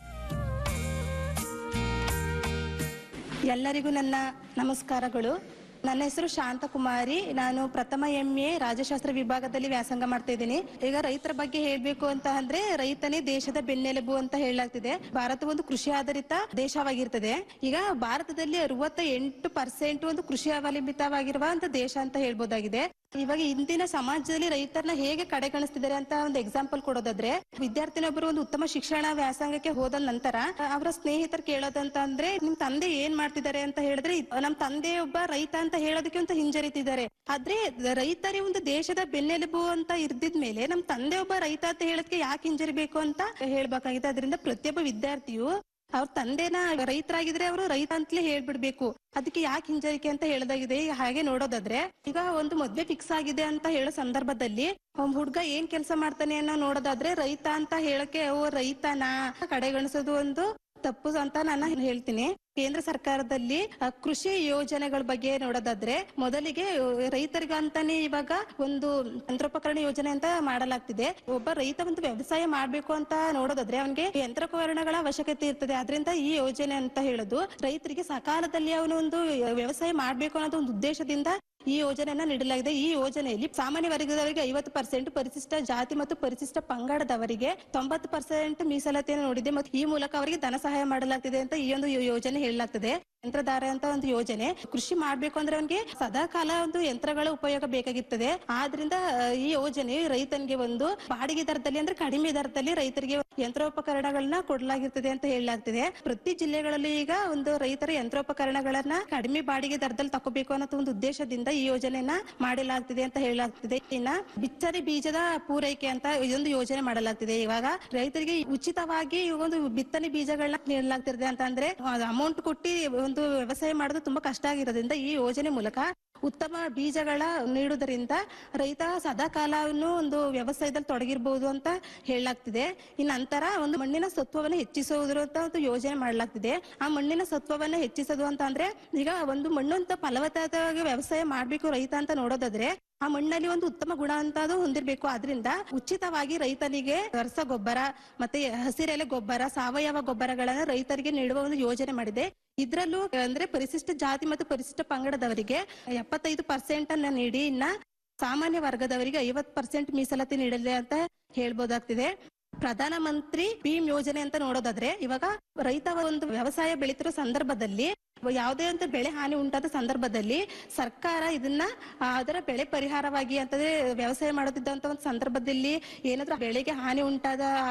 ಎಲ್ಲರಿಗೂ ನನ್ನ ನಮಸ್ಕಾರಗಳು ನನ್ನ ಹೆಸರು ಶಾಂತಕುಮಾರಿ ನಾನು ಪ್ರಥಮ ಎಂ ಎ ರಾಜಶಾಸ್ತ್ರ ವಿಭಾಗದಲ್ಲಿ ವ್ಯಾಸಂಗ ಮಾಡ್ತಾ ಇದ್ದೀನಿ ಈಗ ರೈತರ ಬಗ್ಗೆ ಹೇಳ್ಬೇಕು ಅಂತ ಅಂದ್ರೆ ರೈತನೇ ದೇಶದ ಬೆನ್ನೆಲುಬು ಅಂತ ಹೇಳಲಾಗ್ತಿದೆ ಭಾರತ ಒಂದು ಕೃಷಿ ಆಧಾರಿತ ದೇಶವಾಗಿರ್ತದೆ ಈಗ ಭಾರತದಲ್ಲಿ ಅರವತ್ತ ಎಂಟು ಪರ್ಸೆಂಟ್ ಒಂದು ಕೃಷಿ ಅವಲಂಬಿತವಾಗಿರುವ ಒಂದು ದೇಶ ಅಂತ ಹೇಳ್ಬೋದಾಗಿದೆ ಇವಾಗ ಇಂದಿನ ಸಮಾಜದಲ್ಲಿ ರೈತರನ್ನ ಹೇಗೆ ಕಡೆಗಣಿಸ್ತಿದ್ದಾರೆ ಅಂತ ಒಂದು ಎಕ್ಸಾಂಪಲ್ ಕೊಡೋದಾದ್ರೆ ವಿದ್ಯಾರ್ಥಿನೊಬ್ಬರು ಒಂದು ಉತ್ತಮ ಶಿಕ್ಷಣ ವ್ಯಾಸಂಗಕ್ಕೆ ಹೋದ ನಂತರ ಅವರ ಸ್ನೇಹಿತರು ಕೇಳೋದಂತ ಅಂದ್ರೆ ನಿಮ್ ತಂದೆ ಏನ್ ಮಾಡ್ತಿದ್ದಾರೆ ಅಂತ ಹೇಳಿದ್ರೆ ನಮ್ ತಂದೆ ಒಬ್ಬ ರೈತ ಅಂತ ಹೇಳೋದಕ್ಕೆ ಅಂತ ಹಿಂಜರಿತಿದ್ದಾರೆ ಆದ್ರೆ ರೈತರೇ ಒಂದು ದೇಶದ ಬೆನ್ನೆಲುಬು ಅಂತ ಇರ್ದಿದ್ಮೇಲೆ ನಮ್ ತಂದೆ ಒಬ್ಬ ರೈತ ಅಂತ ಹೇಳೋದಕ್ಕೆ ಯಾಕೆ ಹಿಂಜರಿಬೇಕು ಅಂತ ಹೇಳ್ಬೇಕಾಗಿದೆ ಅದರಿಂದ ಪ್ರತಿಯೊಬ್ಬ ವಿದ್ಯಾರ್ಥಿಯು ಅವ್ರ ತಂದೆನ ರೈತರಾಗಿದ್ರೆ ಅವರು ರೈತ ಅಂತಲೇ ಹೇಳ್ಬಿಡ್ಬೇಕು ಅದಕ್ಕೆ ಯಾಕೆ ಹಿಂಜರಿಕೆ ಅಂತ ಹೇಳದಾಗಿದೆ ಈಗ ಹಾಗೆ ನೋಡೋದಾದ್ರೆ ಈಗ ಒಂದು ಮದ್ವೆ ಫಿಕ್ಸ್ ಆಗಿದೆ ಅಂತ ಹೇಳೋ ಸಂದರ್ಭದಲ್ಲಿ ಒಬ್ಬ ಹುಡ್ಗ ಏನ್ ಕೆಲಸ ಮಾಡ್ತಾನೆ ಅನ್ನೋ ನೋಡೋದಾದ್ರೆ ರೈತ ಅಂತ ಹೇಳಕ್ಕೆ ಓ ರೈತನಾ ಕಡೆಗಣಿಸೋದು ಒಂದು ತಪ್ಪು ಅಂತ ನಾನು ಹೇಳ್ತೀನಿ ಕೇಂದ್ರ ಸರ್ಕಾರದಲ್ಲಿ ಅ, ಕೃಷಿ ಯೋಜನೆಗಳ ಬಗ್ಗೆ ನೋಡೋದಾದ್ರೆ ಮೊದಲಿಗೆ ಅ, ರೈತರಿಗಂತಾನೆ ಇವಾಗ ಒಂದು ಯಂತ್ರೋಪಕರಣ ಯೋಜನೆ ಅಂತ ಮಾಡಲಾಗ್ತಿದೆ ಒಬ್ಬ ರೈತ ಒಂದು ವ್ಯವಸಾಯ ಮಾಡ್ಬೇಕು ಅಂತ ನೋಡೋದಾದ್ರೆ ಅವನಿಗೆ ಯಂತ್ರೋಪಕರಣಗಳ ಅವಶ್ಯಕತೆ ಇರ್ತದೆ ಅದರಿಂದ ಈ ಯೋಜನೆ ಅಂತ ಹೇಳೋದು ರೈತರಿಗೆ ಸಕಾಲದಲ್ಲಿ ಅವನು ಒಂದು ವ್ಯವಸಾಯ ಮಾಡ್ಬೇಕು ಅನ್ನೋದು ಒಂದು ಉದ್ದೇಶದಿಂದ ಈ ಯೋಜನೆಯನ್ನ ನೀಡಲಾಗಿದೆ ಈ ಯೋಜನೆಯಲ್ಲಿ ಸಾಮಾನ್ಯ ವರ್ಗದವರಿಗೆ ಐವತ್ತು ಪರ್ಸೆಂಟ್ ಪರಿಶಿಷ್ಟ ಜಾತಿ ಮತ್ತು ಪರಿಶಿಷ್ಟ ಪಂಗಡದವರಿಗೆ ತೊಂಬತ್ತು ಪರ್ಸೆಂಟ್ ಮೀಸಲಾತಿಯನ್ನು ನೋಡಿದೆ ಮತ್ತು ಈ ಮೂಲಕ ಅವರಿಗೆ ಧನ ಸಹಾಯ ಮಾಡಲಾಗ್ತಿದೆ ಅಂತ ಈ ಒಂದು ಯೋ- ಯೋಜನೆ ಹೇಳಲಾಗ್ತದೆ ಯಂತ್ರಧಾರ ಅಂತ ಒಂದು ಯೋಜನೆ ಕೃಷಿ ಮಾಡ್ಬೇಕು ಅಂದ್ರೆ ಅವನಿಗೆ ಸದಾ ಕಾಲ ಒಂದು ಯಂತ್ರಗಳ ಉಪಯೋಗ ಬೇಕಾಗಿರ್ತದೆ ಆದ್ರಿಂದ ಆ, ಈ ಯೋಜನೆ ರೈತನಿಗೆ ಒಂದು ಬಾಡಿಗೆ ದರದಲ್ಲಿ ಅಂದ್ರೆ ಕಡಿಮೆ ದರದಲ್ಲಿ ರೈತರಿಗೆ ಯಂತ್ರೋಪಕರಣಗಳನ್ನ ಕೊಡಲಾಗಿರ್ತದೆ ಅಂತ ಹೇಳಲಾಗ್ತದೆ ಪ್ರತಿ ಜಿಲ್ಲೆಗಳಲ್ಲಿ ಈಗ ಒಂದು ರೈತರ ಯಂತ್ರೋಪಕರಣಗಳನ್ನ ಕಡಿಮೆ ಬಾಡಿಗೆ ದರದಲ್ಲಿ ತಗೋಬೇಕು ಅನ್ನೋ ಒಂದು ಉದ್ದೇಶದಿಂದ ಈ ಯೋಜನೆಯನ್ನ ಮಾಡಲಾಗ್ತಿದೆ ಅಂತ ಹೇಳಲಾಗ್ತಿದೆ ಇನ್ನ ಬಿತ್ತನೆ ಬೀಜದ ಪೂರೈಕೆ ಅಂತ ಇದೊಂದು ಯೋಜನೆ ಮಾಡಲಾಗ್ತಿದೆ ಇವಾಗ ರೈತರಿಗೆ ಉಚಿತವಾಗಿ ಈ ಒಂದು ಬಿತ್ತನೆ ಬೀಜಗಳನ್ನ ನೀಡಲಾಗ್ತಿದೆ ಅಂತ ಅಂದ್ರೆ ಅಮೌಂಟ್ ಕೊಟ್ಟು ಒಂದು ವ್ಯವಸಾಯ ಮಾಡೋದು ತುಂಬಾ ಕಷ್ಟ ಆಗಿರೋದ್ರಿಂದ ಈ ಯೋಜನೆ ಮೂಲಕ ಉತ್ತಮ ಬೀಜಗಳ ನೀಡುವುದರಿಂದ ರೈತ ಸದಾ ಕಾಲವನ್ನು ಒಂದು ವ್ಯವಸಾಯದಲ್ಲಿ ತೊಡಗಿರ್ಬೋದು ಅಂತ ಹೇಳಲಾಗ್ತಿದೆ ಈ ನಂತರ ಒಂದು ಮಣ್ಣಿನ ಸತ್ವವನ್ನು ಹೆಚ್ಚಿಸುವುದರ ಅಂತ ಒಂದು ಯೋಜನೆ ಮಾಡಲಾಗ್ತಿದೆ ಆ ಮಣ್ಣಿನ ಸತ್ವವನ್ನ ಹೆಚ್ಚಿಸೋದು ಅಂತ ಅಂದ್ರೆ ಈಗ ಒಂದು ಮಣ್ಣು ಅಂತ ಫಲವತ್ತಾಗಿ ವ್ಯವಸಾಯ ಮಾಡ್ಬೇಕು ರೈತ ಅಂತ ನೋಡೋದಾದ್ರೆ ಆ ಮಣ್ಣಲ್ಲಿ ಒಂದು ಉತ್ತಮ ಗುಣ ಅಂತ ಅದು ಹೊಂದಿರ್ಬೇಕು ಆದ್ರಿಂದ ಉಚಿತವಾಗಿ ರೈತನಿಗೆ ರಸ ಗೊಬ್ಬರ ಮತ್ತೆ ಹಸಿರೆಲೆ ಗೊಬ್ಬರ ಸಾವಯವ ಗೊಬ್ಬರಗಳನ್ನ ರೈತರಿಗೆ ನೀಡುವ ಒಂದು ಯೋಜನೆ ಮಾಡಿದೆ ಇದ್ರಲ್ಲೂ ಅಂದ್ರೆ ಪರಿಶಿಷ್ಟ ಜಾತಿ ಮತ್ತು ಪರಿಶಿಷ್ಟ ಪಂಗಡದವರಿಗೆ ಎಪ್ಪತ್ತೈದು ಪರ್ಸೆಂಟ್ ಅನ್ನ ನೀಡಿ ಇನ್ನ ಸಾಮಾನ್ಯ ವರ್ಗದವರಿಗೆ ಐವತ್ ಪರ್ಸೆಂಟ್ ಮೀಸಲಾತಿ ನೀಡಲಿದೆ ಅಂತ ಹೇಳ್ಬೋದಾಗ್ತಿದೆ ಪ್ರಧಾನ ಮಂತ್ರಿ ಭೀಮ್ ಯೋಜನೆ ಅಂತ ನೋಡೋದಾದ್ರೆ ಇವಾಗ ರೈತ ಒಂದು ವ್ಯವಸಾಯ ಬೆಳೀತಿರೋ ಸಂದರ್ಭದಲ್ಲಿ ಯಾವುದೇ ಒಂದು ಬೆಳೆ ಹಾನಿ ಉಂಟಾದ ಸಂದರ್ಭದಲ್ಲಿ ಸರ್ಕಾರ ಇದನ್ನ ಆ, ಅದರ ಬೆಳೆ ಪರಿಹಾರವಾಗಿ ಅಂತಂದ್ರೆ ವ್ಯವಸಾಯ ಮಾಡುತ್ತಿದ್ದಂತ ಒಂದು ಸಂದರ್ಭದಲ್ಲಿ ಏನಾದ್ರೂ ಬೆಳೆಗೆ ಹಾನಿ ಉಂಟಾದ ಆಗ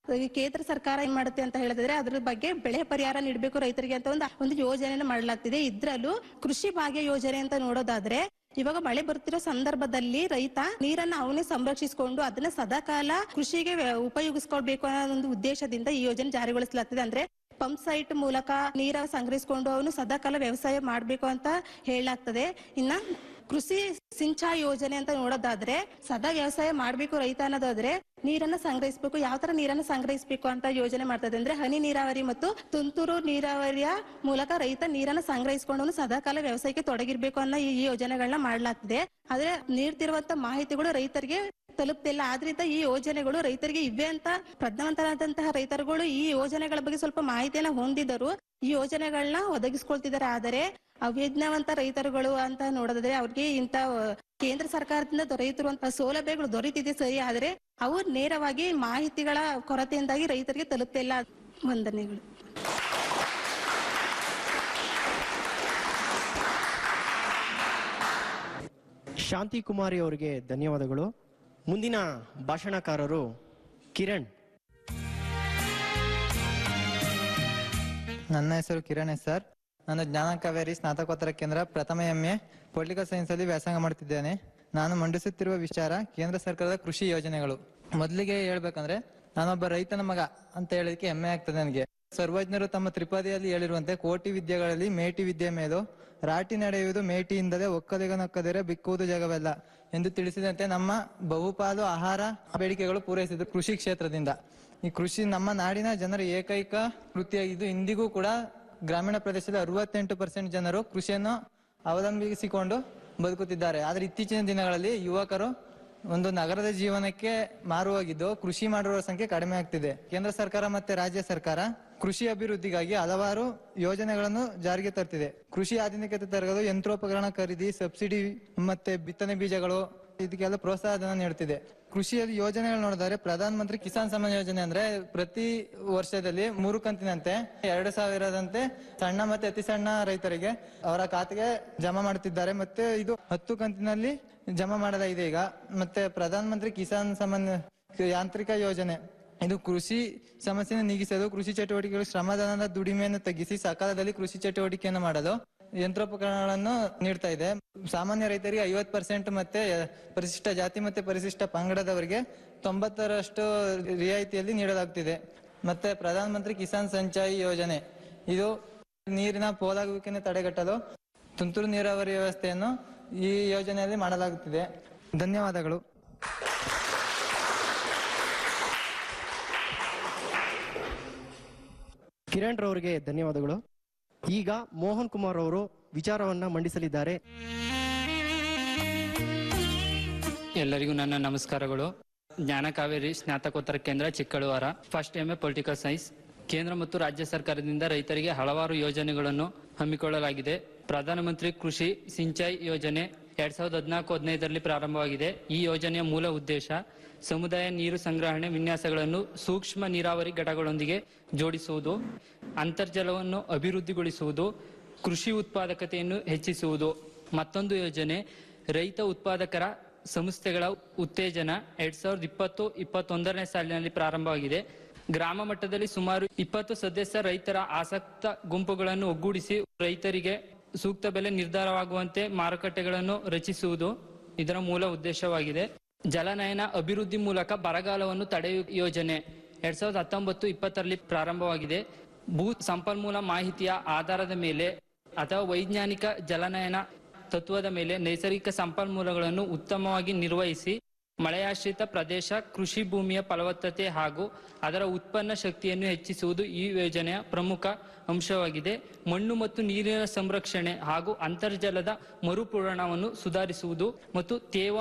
ಈ ಕೇಂದ್ರ ಸರ್ಕಾರ ಏನ್ ಮಾಡುತ್ತೆ ಅಂತ ಹೇಳಿದ್ರೆ ಅದ್ರ ಬಗ್ಗೆ ಬೆಳೆ ಪರಿಹಾರ ನೀಡಬೇಕು ರೈತರಿಗೆ ಅಂತ ಒಂದು ಒಂದು ಯೋಜನೆಯನ್ನು ಮಾಡಲಾಗ್ತಿದೆ ಇದ್ರಲ್ಲೂ ಕೃಷಿ ಭಾಗ್ಯ ಯೋಜನೆ ಅಂತ ನೋಡೋದಾದ್ರೆ ಇವಾಗ ಮಳೆ ಬರ್ತಿರೋ ಸಂದರ್ಭದಲ್ಲಿ ರೈತ ನೀರನ್ನ ಅವನೇ ಸಂರಕ್ಷಿಸಿಕೊಂಡು ಅದನ್ನ ಸದಾಕಾಲ ಕೃಷಿಗೆ ವ್ಯ- ಉಪಯೋಗಿಸ್ಕೊಳ್ಬೇಕು ಅನ್ನೋ ಒಂದು ಉದ್ದೇಶದಿಂದ ಈ ಯೋಜನೆ ಜಾರಿಗೊಳಿಸಲಾಗ್ತಿದೆ ಅಂದ್ರೆ ಪಂಪ್ ಸೈಟ್ ಮೂಲಕ ನೀರ ಸಂಗ್ರಹಿಸಿಕೊಂಡು ಅವನು ಸದಾಕಾಲ ವ್ಯವಸಾಯ ಮಾಡಬೇಕು ಅಂತ ಹೇಳಲಾಗ್ತದೆ ಇನ್ನ ಕೃಷಿ ಸಿಂಚಾಯಿ ಯೋಜನೆ ಅಂತ ನೋಡೋದಾದ್ರೆ ಸದಾ ವ್ಯವಸಾಯ ಮಾಡ್ಬೇಕು ರೈತ ಅನ್ನೋದಾದ್ರೆ ನೀರನ್ನ ಸಂಗ್ರಹಿಸಬೇಕು ಯಾವ ತರ ನೀರನ್ನ ಸಂಗ್ರಹಿಸಬೇಕು ಅಂತ ಯೋಜನೆ ಮಾಡ್ತದೆ ಅಂದ್ರೆ ಹನಿ ನೀರಾವರಿ ಮತ್ತು ತುಂತುರು ನೀರಾವರಿಯ ಮೂಲಕ ರೈತ ನೀರನ್ನ ಸಂಗ್ರಹಿಸಿಕೊಂಡು ಅವನು ಸದಾಕಾಲ ವ್ಯವಸಾಯಕ್ಕೆ ತೊಡಗಿರ್ಬೇಕು ಅನ್ನೋ ಈ ಈ ಯೋಜನೆಗಳನ್ನ ಮಾಡ್ಲಾಗ್ತಿದೆ ಆದ್ರೆ ನೀಡ್ತಿರುವಂತ ಮಾಹಿತಿಗಳು ರೈತರಿಗೆ ತಲುಪ್ತಿಲ್ಲ ಆದ್ರಿಂದ ಈ ಯೋಜನೆಗಳು ರೈತರಿಗೆ ಇವೆ ಅಂತ ಪ್ರಜ್ಞಾವಂತರಾದಂತಹ ರೈತರುಗಳು ಈ ಯೋಜನೆಗಳ ಬಗ್ಗೆ ಸ್ವಲ್ಪ ಮಾಹಿತಿಯನ್ನ ಹೊಂದಿದರು ಈ ಯೋಜನೆಗಳನ್ನ ಒದಗಿಸ್ಕೊಳ್ತಿದ್ದಾರೆ ಆದರೆ ಅವಿಜ್ಞಾವಂತ ರೈತರುಗಳು ಅಂತ ನೋಡೋದಾದ್ರೆ ಅವ್ರಿಗೆ ಇಂತ ಕೇಂದ್ರ ಸರ್ಕಾರದಿಂದ ದೊರೆಯುತ್ತಿರುವಂತಹ ಸೌಲಭ್ಯಗಳು ದೊರೆತಿದೆ ಸರಿ ಆದ್ರೆ ಅವು ನೇರವಾಗಿ ಮಾಹಿತಿಗಳ ಕೊರತೆಯಿಂದಾಗಿ ರೈತರಿಗೆ ತಲುಪ್ತಿಲ್ಲ ವಂದನೆಗಳು ಶಾಂತಿ ಕುಮಾರಿ ಅವರಿಗೆ ಧನ್ಯವಾದಗಳು ಮುಂದಿನ ಭಾಷಣಕಾರರು ಕಿರಣ್ ನನ್ನ ಹೆಸರು ಕಿರಣ್ ಎಸ್ ಸರ್ ನಾನು ಜ್ಞಾನ ಕಾವೇರಿ ಸ್ನಾತಕೋತ್ತರ ಕೇಂದ್ರ ಪ್ರಥಮ ಎಂ ಎ ಪೊಲಿಟಿಕಲ್ ಸೈನ್ಸ್ ಅಲ್ಲಿ ವ್ಯಾಸಂಗ ಮಾಡುತ್ತಿದ್ದೇನೆ ನಾನು ಮಂಡಿಸುತ್ತಿರುವ ವಿಚಾರ ಕೇಂದ್ರ ಸರ್ಕಾರದ ಕೃಷಿ ಯೋಜನೆಗಳು ಮೊದಲಿಗೆ ಹೇಳ್ಬೇಕಂದ್ರೆ ನಾನೊಬ್ಬ ರೈತನ ಮಗ ಅಂತ ಹೇಳೋದಕ್ಕೆ ಹೆಮ್ಮೆ ಆಗ್ತದೆ ನನಗೆ ಸರ್ವಜ್ಞರು ತಮ್ಮ ತ್ರಿಪದಿಯಲ್ಲಿ ಹೇಳಿರುವಂತೆ ಕೋಟಿ ವಿದ್ಯೆಗಳಲ್ಲಿ ಮೇಟಿ ವಿದ್ಯೆ ಮೇಲು ರಾಟಿ ನಡೆಯುವುದು ಮೇಟಿಯಿಂದಲೇ ಒಕ್ಕಲಿಗನೊಕ್ಕದರೆ ಬಿಕ್ಕುವುದು ಜಗವೆಲ್ಲ ಎಂದು ತಿಳಿಸಿದಂತೆ ನಮ್ಮ ಬಹುಪಾಲು ಆಹಾರ ಬೇಡಿಕೆಗಳು ಪೂರೈಸಿದ್ರು ಕೃಷಿ ಕ್ಷೇತ್ರದಿಂದ ಈ ಕೃಷಿ ನಮ್ಮ ನಾಡಿನ ಜನರ ಏಕೈಕ ವೃತ್ತಿಯಾಗಿದ್ದು ಇಂದಿಗೂ ಕೂಡ ಗ್ರಾಮೀಣ ಪ್ರದೇಶದ ಅರವತ್ತೆಂಟು ಪರ್ಸೆಂಟ್ ಜನರು ಕೃಷಿಯನ್ನು ಅವಲಂಬಿಸಿಕೊಂಡು ಬದುಕುತ್ತಿದ್ದಾರೆ ಆದ್ರೆ ಇತ್ತೀಚಿನ ದಿನಗಳಲ್ಲಿ ಯುವಕರು ಒಂದು ನಗರದ ಜೀವನಕ್ಕೆ ಮಾರು ಹೋಗಿದ್ದು ಕೃಷಿ ಮಾಡುವ ಸಂಖ್ಯೆ ಕಡಿಮೆ ಆಗ್ತಿದೆ ಕೇಂದ್ರ ಸರ್ಕಾರ ಮತ್ತೆ ರಾಜ್ಯ ಸರ್ಕಾರ ಕೃಷಿ ಅಭಿವೃದ್ಧಿಗಾಗಿ ಹಲವಾರು ಯೋಜನೆಗಳನ್ನು ಜಾರಿಗೆ ತರ್ತಿದೆ ಕೃಷಿ ಆಧುನಿಕತೆ ತರಗಲು ಯಂತ್ರೋಪಕರಣ ಖರೀದಿ ಸಬ್ಸಿಡಿ ಮತ್ತೆ ಬಿತ್ತನೆ ಬೀಜಗಳು ಇದಕ್ಕೆಲ್ಲ ಪ್ರೋತ್ಸಾಹಧನ ನೀಡುತ್ತಿದೆ ಕೃಷಿಯಲ್ಲಿ ಯೋಜನೆಗಳು ನೋಡಿದರೆ ಪ್ರಧಾನ ಮಂತ್ರಿ ಕಿಸಾನ್ ಸಮ್ಮಾನ್ ಯೋಜನೆ ಅಂದ್ರೆ ಪ್ರತಿ ವರ್ಷದಲ್ಲಿ ಮೂರು ಕಂತಿನಂತೆ ಎರಡು ಸಾವಿರದಂತೆ ಸಣ್ಣ ಮತ್ತೆ ಅತಿ ಸಣ್ಣ ರೈತರಿಗೆ ಅವರ ಖಾತೆಗೆ ಜಮಾ ಮಾಡುತ್ತಿದ್ದಾರೆ ಮತ್ತೆ ಇದು ಹತ್ತು ಕಂತಿನಲ್ಲಿ ಜಮಾ ಮಾಡಲಾಗಿದೆ ಈಗ ಮತ್ತೆ ಪ್ರಧಾನ ಮಂತ್ರಿ ಕಿಸಾನ್ ಸಮ್ಮಾನ್ ಯಾಂತ್ರಿಕ ಯೋಜನೆ ಇದು ಕೃಷಿ ಸಮಸ್ಯೆಯನ್ನು ನೀಗಿಸಲು ಕೃಷಿ ಚಟುವಟಿಕೆಗಳು ಶ್ರಮದಾನದ ದುಡಿಮೆಯನ್ನು ತಗ್ಗಿಸಿ ಸಕಾಲದಲ್ಲಿ ಕೃಷಿ ಚಟುವಟಿಕೆಯನ್ನು ಮಾಡಲು ಯಂತ್ರೋಪಕರಣಗಳನ್ನು ನೀಡ್ತಾ ಇದೆ ಸಾಮಾನ್ಯ ರೈತರಿಗೆ ಐವತ್ ಪರ್ಸೆಂಟ್ ಮತ್ತೆ ಪರಿಶಿಷ್ಟ ಜಾತಿ ಮತ್ತೆ ಪರಿಶಿಷ್ಟ ಪಂಗಡದವರಿಗೆ ತೊಂಬತ್ತರಷ್ಟು ರಿಯಾಯಿತಿಯಲ್ಲಿ ನೀಡಲಾಗ್ತಿದೆ ಮತ್ತೆ ಪ್ರಧಾನ ಮಂತ್ರಿ ಕಿಸಾನ್ ಸಂಚಾಯಿ ಯೋಜನೆ ಇದು ನೀರಿನ ಪೋಲಾಗುವಿಕೆಯನ್ನು ತಡೆಗಟ್ಟಲು ತುಂತುರು ನೀರಾವರಿ ವ್ಯವಸ್ಥೆಯನ್ನು ಈ ಯೋಜನೆಯಲ್ಲಿ ಮಾಡಲಾಗುತ್ತಿದೆ ಧನ್ಯವಾದಗಳು ಕಿರಣ್ ರವರಿಗೆ ಧನ್ಯವಾದಗಳು ಈಗ ಮೋಹನ್ ಕುಮಾರ್ ಅವರು ವಿಚಾರವನ್ನ ಮಂಡಿಸಲಿದ್ದಾರೆ ಎಲ್ಲರಿಗೂ ನನ್ನ ನಮಸ್ಕಾರಗಳು ಜ್ಞಾನ ಕಾವೇರಿ ಸ್ನಾತಕೋತ್ತರ ಕೇಂದ್ರ Chikkaluvara first M A political science ಕೇಂದ್ರ ಮತ್ತು ರಾಜ್ಯ ಸರ್ಕಾರದಿಂದ ರೈತರಿಗೆ ಹಲವಾರು ಯೋಜನೆಗಳನ್ನು ಹಮ್ಮಿಕೊಳ್ಳಲಾಗಿದೆ ಪ್ರಧಾನಮಂತ್ರಿ ಕೃಷಿ ಸಿಂಚಾಯಿ ಯೋಜನೆ ಎರಡ್ ಸಾವಿರದ ಹದಿನಾಲ್ಕು ಹದಿನೈದರಲ್ಲಿ ಪ್ರಾರಂಭವಾಗಿದೆ ಈ ಯೋಜನೆಯ ಮೂಲ ಉದ್ದೇಶ ಸಮುದಾಯ ನೀರು ಸಂಗ್ರಹಣೆ ವಿನ್ಯಾಸಗಳನ್ನು ಸೂಕ್ಷ್ಮ ನೀರಾವರಿ ಘಟಕಗಳೊಂದಿಗೆ ಜೋಡಿಸುವುದು ಅಂತರ್ಜಲವನ್ನು ಅಭಿವೃದ್ಧಿಗೊಳಿಸುವುದು ಕೃಷಿ ಉತ್ಪಾದಕತೆಯನ್ನು ಹೆಚ್ಚಿಸುವುದು ಮತ್ತೊಂದು ಯೋಜನೆ ರೈತ ಉತ್ಪಾದಕರ ಸಂಸ್ಥೆಗಳ ಉತ್ತೇಜನ ಎರಡ್ ಸಾವಿರದ ಇಪ್ಪತ್ತು ಇಪ್ಪತ್ತೊಂದರನೇ ಸಾಲಿನಲ್ಲಿ ಪ್ರಾರಂಭವಾಗಿದೆ ಗ್ರಾಮ ಮಟ್ಟದಲ್ಲಿ ಸುಮಾರು ಇಪ್ಪತ್ತು ಸದಸ್ಯ ರೈತರ ಆಸಕ್ತ ಗುಂಪುಗಳನ್ನು ಒಗ್ಗೂಡಿಸಿ ರೈತರಿಗೆ ಸೂಕ್ತ ಬೆಲೆ ನಿರ್ಧಾರವಾಗುವಂತೆ ಮಾರುಕಟ್ಟೆಗಳನ್ನು ರಚಿಸುವುದು ಇದರ ಮೂಲ ಉದ್ದೇಶವಾಗಿದೆ ಜಲನಯನ ಅಭಿವೃದ್ಧಿ ಮೂಲಕ ಬರಗಾಲವನ್ನು ತಡೆಯುವ ಯೋಜನೆ ಎರಡ್ ಸಾವಿರದ ಹತ್ತೊಂಬತ್ತು ಇಪ್ಪತ್ತರಲ್ಲಿ ಪ್ರಾರಂಭವಾಗಿದೆ ಭೂ ಸಂಪನ್ಮೂಲ ಮಾಹಿತಿಯ ಆಧಾರದ ಮೇಲೆ ಅಥವಾ ವೈಜ್ಞಾನಿಕ ಜಲನಯನ ತತ್ವದ ಮೇಲೆ ನೈಸರ್ಗಿಕ ಸಂಪನ್ಮೂಲಗಳನ್ನು ಉತ್ತಮವಾಗಿ ನಿರ್ವಹಿಸಿ ಮಳೆಯಾಶ್ರಿತ ಪ್ರದೇಶ ಕೃಷಿ ಭೂಮಿಯ ಫಲವತ್ತತೆ ಹಾಗೂ ಅದರ ಉತ್ಪನ್ನ ಶಕ್ತಿಯನ್ನು ಹೆಚ್ಚಿಸುವುದು ಈ ಯೋಜನೆಯ ಪ್ರಮುಖ ಅಂಶವಾಗಿದೆ ಮಣ್ಣು ಮತ್ತು ನೀರಿನ ಸಂರಕ್ಷಣೆ ಹಾಗೂ ಅಂತರ್ಜಲದ ಮರುಪೂರಣವನ್ನು ಸುಧಾರಿಸುವುದು ಮತ್ತು ತೇವ